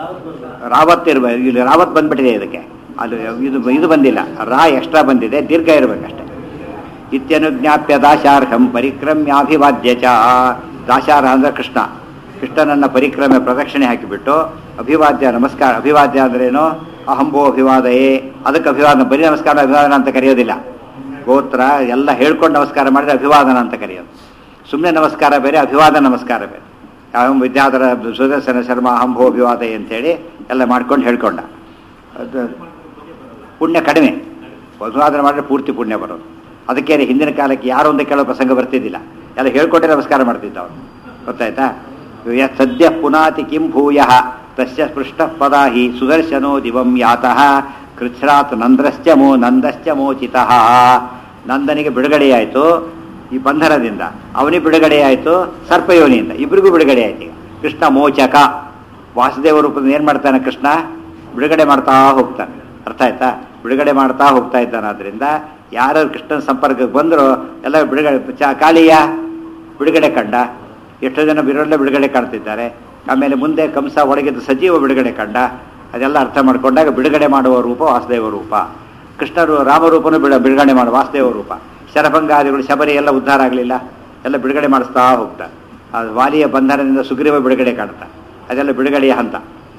ರಾವತ್ ಇರ್ಬೇಕು ಇಲ್ಲಿ ರಾವತ್ ಬಂದ್ಬಿಟ್ಟಿದೆ ಇದಕ್ಕೆ ಅದು ಇದು ಇದು ಬಂದಿಲ್ಲ ರಾ ಎಕ್ಸ್ಟ್ರಾ ಬಂದಿದೆ ದೀರ್ಘ ಇರಬೇಕಷ್ಟೆ ಇತ್ಯನುಜ್ಞಾಪ್ಯ ದಾಶಾರ್ಹಂ ಪರಿಕ್ರಮ್ಯಾಭಿವಾದ್ಯ ಚ ದಾಶಾರ್ಹ ಅಂದ್ರೆ ಕೃಷ್ಣ ಕೃಷ್ಣನನ್ನ ಪರಿಕ್ರಮೆ ಪ್ರದಕ್ಷಿಣೆ ಹಾಕಿಬಿಟ್ಟು ಅಭಿವಾದ್ಯ ನಮಸ್ಕಾರ ಅಭಿವಾದ್ಯ ಅಂದ್ರೇನು ಅಹಂಭೋ ಅಭಿವಾದಯೇ ಅದಕ್ಕೆ ಅಭಿವಾದನ ಬರೀ ನಮಸ್ಕಾರ ಅಭಿವಾದನ ಅಂತ ಕರೆಯೋದಿಲ್ಲ ಗೋತ್ರ ಎಲ್ಲ ಹೇಳ್ಕೊಂಡು ನಮಸ್ಕಾರ ಮಾಡಿದ್ರೆ ಅಭಿವಾದನ ಅಂತ ಕರೆಯೋದು ಸುಮ್ಮನೆ ನಮಸ್ಕಾರ ಬೇರೆ ಅಭಿವಾದನ ನಮಸ್ಕಾರ ಬೇರೆ ಅಹಂ ವಿದ್ಯಾಧರ ಸುದರ್ಶನ ಶರ್ಮ ಅಹಂಭೋ ಅಭಿವಾದಯೇ ಅಂತೇಳಿ ಎಲ್ಲ ಮಾಡ್ಕೊಂಡು ಹೇಳ್ಕೊಂಡ ಅದು ಪುಣ್ಯ ಕಡಿಮೆ ಅಭಿವಾದನ ಮಾಡಿದ್ರೆ ಪೂರ್ತಿ ಪುಣ್ಯ ಬರೋದು ಅದಕ್ಕೆ ಹಿಂದಿನ ಕಾಲಕ್ಕೆ ಯಾರು ಒಂದು ಕೇಳೋ ಪ್ರಸಂಗ ಬರ್ತಿದ್ದಿಲ್ಲ ಎಲ್ಲ ಹೇಳ್ಕೊಟ್ಟೆ ನಮಸ್ಕಾರ ಮಾಡ್ತಿದ್ದ ಅವನು ಗೊತ್ತಾಯ್ತಾ ಯತ್ ಸದ್ಯ ಪುನಾತಿ ಕಿಂ ಭೂಯ ತಸ್ಯ ಸ್ಪೃಷ್ಟ ಪದ ಹಿ ಸುದರ್ಶನೋ ದಿವಂ ಯಾತಃ ಕೃಚ್ಛ್ರಾತ್ ನಂದ್ರಶ್ಚ ಮೋ ನಂದಶ್ಚ ಮೋಚಿತ ನಂದನಿಗೆ ಬಿಡುಗಡೆಯಾಯಿತು ಈ ಬಂಧನದಿಂದ ಅವನಿಗೆ ಬಿಡುಗಡೆಯಾಯಿತು ಸರ್ಪಯೋನಿಯಿಂದ ಇಬ್ಬರಿಗೂ ಬಿಡುಗಡೆ ಆಯ್ತು ಈಗ ಕೃಷ್ಣ ಮೋಚಕ ವಾಸುದೇವ ರೂಪದಿಂದ ಏನು ಮಾಡ್ತಾನೆ ಕೃಷ್ಣ ಬಿಡುಗಡೆ ಮಾಡ್ತಾ ಹೋಗ್ತಾನೆ ಅರ್ಥ ಆಯ್ತಾ ಬಿಡುಗಡೆ ಮಾಡ್ತಾ ಹೋಗ್ತಾ ಇದ್ದಾನೆ ಆದ್ರಿಂದ ಯಾರು ಕೃಷ್ಣನ ಸಂಪರ್ಕಕ್ಕೆ ಬಂದರೂ ಎಲ್ಲ ಬಿಡುಗಡೆ ಚ ಕಾಳಿಯ ಬಿಡುಗಡೆ ಕಂಡ ಎಷ್ಟೋ ಜನ ಬಿರೋಲ್ಲ ಬಿಡುಗಡೆ ಕಾಣ್ತಿದ್ದಾರೆ ಆಮೇಲೆ ಮುಂದೆ ಕಂಸ ಒಳಗಿದ್ದ ಸಜೀವ ಬಿಡುಗಡೆ ಕಂಡ ಅದೆಲ್ಲ ಅರ್ಥ ಮಾಡ್ಕೊಂಡಾಗ ಬಿಡುಗಡೆ ಮಾಡುವ ರೂಪ ವಾಸುದೇವ ರೂಪ ಕೃಷ್ಣರು ರಾಮರೂಪನು ಬಿಡ ಬಿಡುಗಡೆ ಮಾಡುವ ವಾಸುದೇವ ರೂಪ ಶರಭಂಗಾದಿಗಳು ಶಬರಿ ಎಲ್ಲ ಉದ್ಧಾರ ಆಗಲಿಲ್ಲ ಎಲ್ಲ ಬಿಡುಗಡೆ ಮಾಡಿಸ್ತಾ ಹೋಗ್ತಾರೆ ಅದು ವಾಲಿಯ ಬಂಧನದಿಂದ ಸುಗ್ರೀವ ಬಿಡುಗಡೆ ಕಾಣ್ತಾ ಅದೆಲ್ಲ ಬಿಡುಗಡೆಯ ಹಂತ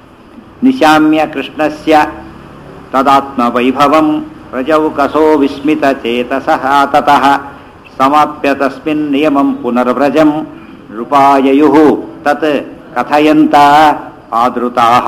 ನಿಶಾಮ್ಯ ಕೃಷ್ಣಸ್ಯ ತದಾತ್ಮ ವೈಭವಂ ರಜೌ ಕಸೋ ವಿಸ್ಮಿತ ಚೇತಸಃ ತತಃ ಸಮಾಪ್ಯ ತಸ್ಮಿನ್ ನಿಯಮಂ ಪುನರ್ವ್ರಜಂ ನೃಪಾಯಯು ತತ್ ಕಥಯಂತ ಆದೃತಾಹ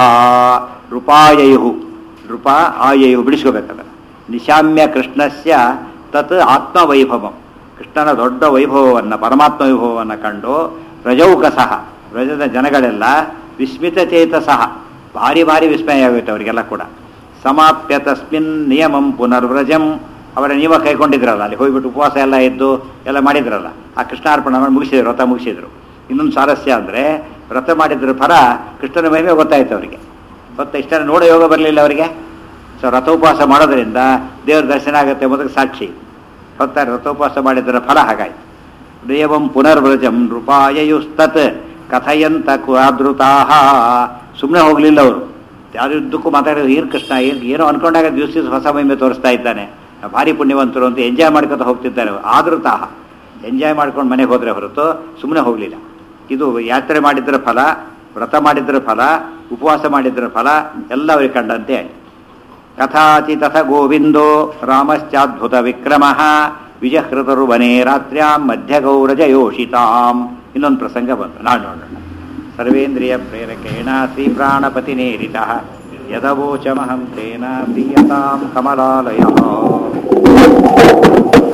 ನೃಪಾಯಯು ನೃಪ ಆಯಯು ಬಿಡಿಸ್ಕೋಬೇಕದ ನಿಶಾಮ್ಯ ಕೃಷ್ಣಸ್ಯ ತತ್ ಆತ್ಮವೈಭವಂ ಕೃಷ್ಣನ ದೊಡ್ಡ ವೈಭವವನ್ನು ಪರಮಾತ್ಮ ವೈಭವವನ್ನು ಕಂಡು ರಜೌಕಸಃ ರಜದ ಜನಗಳೆಲ್ಲ ವಿಸ್ಮಿತ ಚೇತಸಃ ಭಾರಿ ಭಾರಿ ವಿಸ್ಮಯ ಆಗುತ್ತೆ ಅವರಿಗೆಲ್ಲ ಕೂಡ ಸಮಾಪ್ಯ ತಸ್ಮಿನ್ ನಿಯಮಂ ಪುನರ್ವ್ರಜಂ ಅವರ ನಿಯಮ ಕೈಕೊಂಡಿದ್ರಲ್ಲ ಅಲ್ಲಿ ಹೋಗ್ಬಿಟ್ಟು ಉಪವಾಸ ಎಲ್ಲ ಇದ್ದು ಎಲ್ಲ ಮಾಡಿದ್ರಲ್ಲ ಆ ಕೃಷ್ಣಾರ್ಪಣ ಮಾಡಿ ಮುಗಿಸಿದ್ರು ವ್ರತ ಮುಗಿಸಿದ್ರು ಇನ್ನೊಂದು ಸ್ವಾರಸ್ಯ ಅಂದರೆ ವ್ರತ ಮಾಡಿದ್ರ ಫಲ ಕೃಷ್ಣನ ಮಹಿಮೆ ಗೊತ್ತಾಯ್ತು ಅವರಿಗೆ ಗೊತ್ತಾ ಇಷ್ಟನ್ನು ನೋಡೋ ಯೋಗ ಬರಲಿಲ್ಲ ಅವರಿಗೆ ಸೊ ರಥೋಪವಾಸ ಮಾಡೋದ್ರಿಂದ ದೇವರ ದರ್ಶನ ಆಗುತ್ತೆ ಮೊದಲು ಸಾಕ್ಷಿ ಗೊತ್ತಾ ರಥೋಪವಾಸ ಮಾಡಿದ್ರ ಫಲ ಹಾಗಾಯ್ತು ನಿಯಮಂ ಪುನರ್ವ್ರಜಂ ನೃಪಾಯಯುಸ್ತತ್ ಕಥಯಂತ ಕುಆದೃತಾಹ ಸುಮ್ಮನೆ ಹೋಗಲಿಲ್ಲ ಅವರು ಯಾರಿದ್ದಕ್ಕೂ ಮಾತಾಡೋದು ಏನು ಕೃಷ್ಣ ಏನು ಏನೋ ಅನ್ಕೊಂಡಾಗ ದಿವಸ ದಿವಸ ಹೊಸ ಮಹಿಮೆ ತೋರಿಸ್ತಾ ಇದ್ದಾನೆ ಭಾರಿ ಪುಣ್ಯವಂತರು ಅಂತ ಎಂಜಾಯ್ ಮಾಡ್ಕೊತ ಹೋಗ್ತಿದ್ದಾರೆ ಆದೃತಾಹ ಎಂಜಾಯ್ ಮಾಡ್ಕೊಂಡು ಮನೆಗೆ ಹೋದರೆ ಹೊರತು ಸುಮ್ಮನೆ ಹೋಗಲಿಲ್ಲ ಇದು ಯಾತ್ರೆ ಮಾಡಿದ್ರ ಫಲ ವ್ರತ ಮಾಡಿದ್ರ ಫಲ ಉಪವಾಸ ಮಾಡಿದ್ರ ಫಲ ಎಲ್ಲ ಅವರಿಗೆ ಕಂಡಂತೆ ಆಯ್ತು ಕಥಾಚಿ ತಥ ಗೋವಿಂದೋ ರಾಮಶ್ಚಾದ್ಭುತ ವಿಕ್ರಮ ವಿಜಹೃತರು ವನೇ ರಾತ್ರ್ಯಾಂ ಮಧ್ಯಗೌರಜ ಯೋಷಿತಾಂ ಇನ್ನೊಂದು ಪ್ರಸಂಗ ಬಂತು ನಾಳೆ ನೋಡೋಣ ಸರ್ವೇಂದ್ರಿಯ ಪ್ರೇರಕೇಣ ಶ್ರೀ ಪ್ರಾಣಪತಿನೇರಿತ ಯದವೋಚಮಹಂ ತೇನ ಪ್ರೀಯತಾಂ ಕಮಲಾಲಯ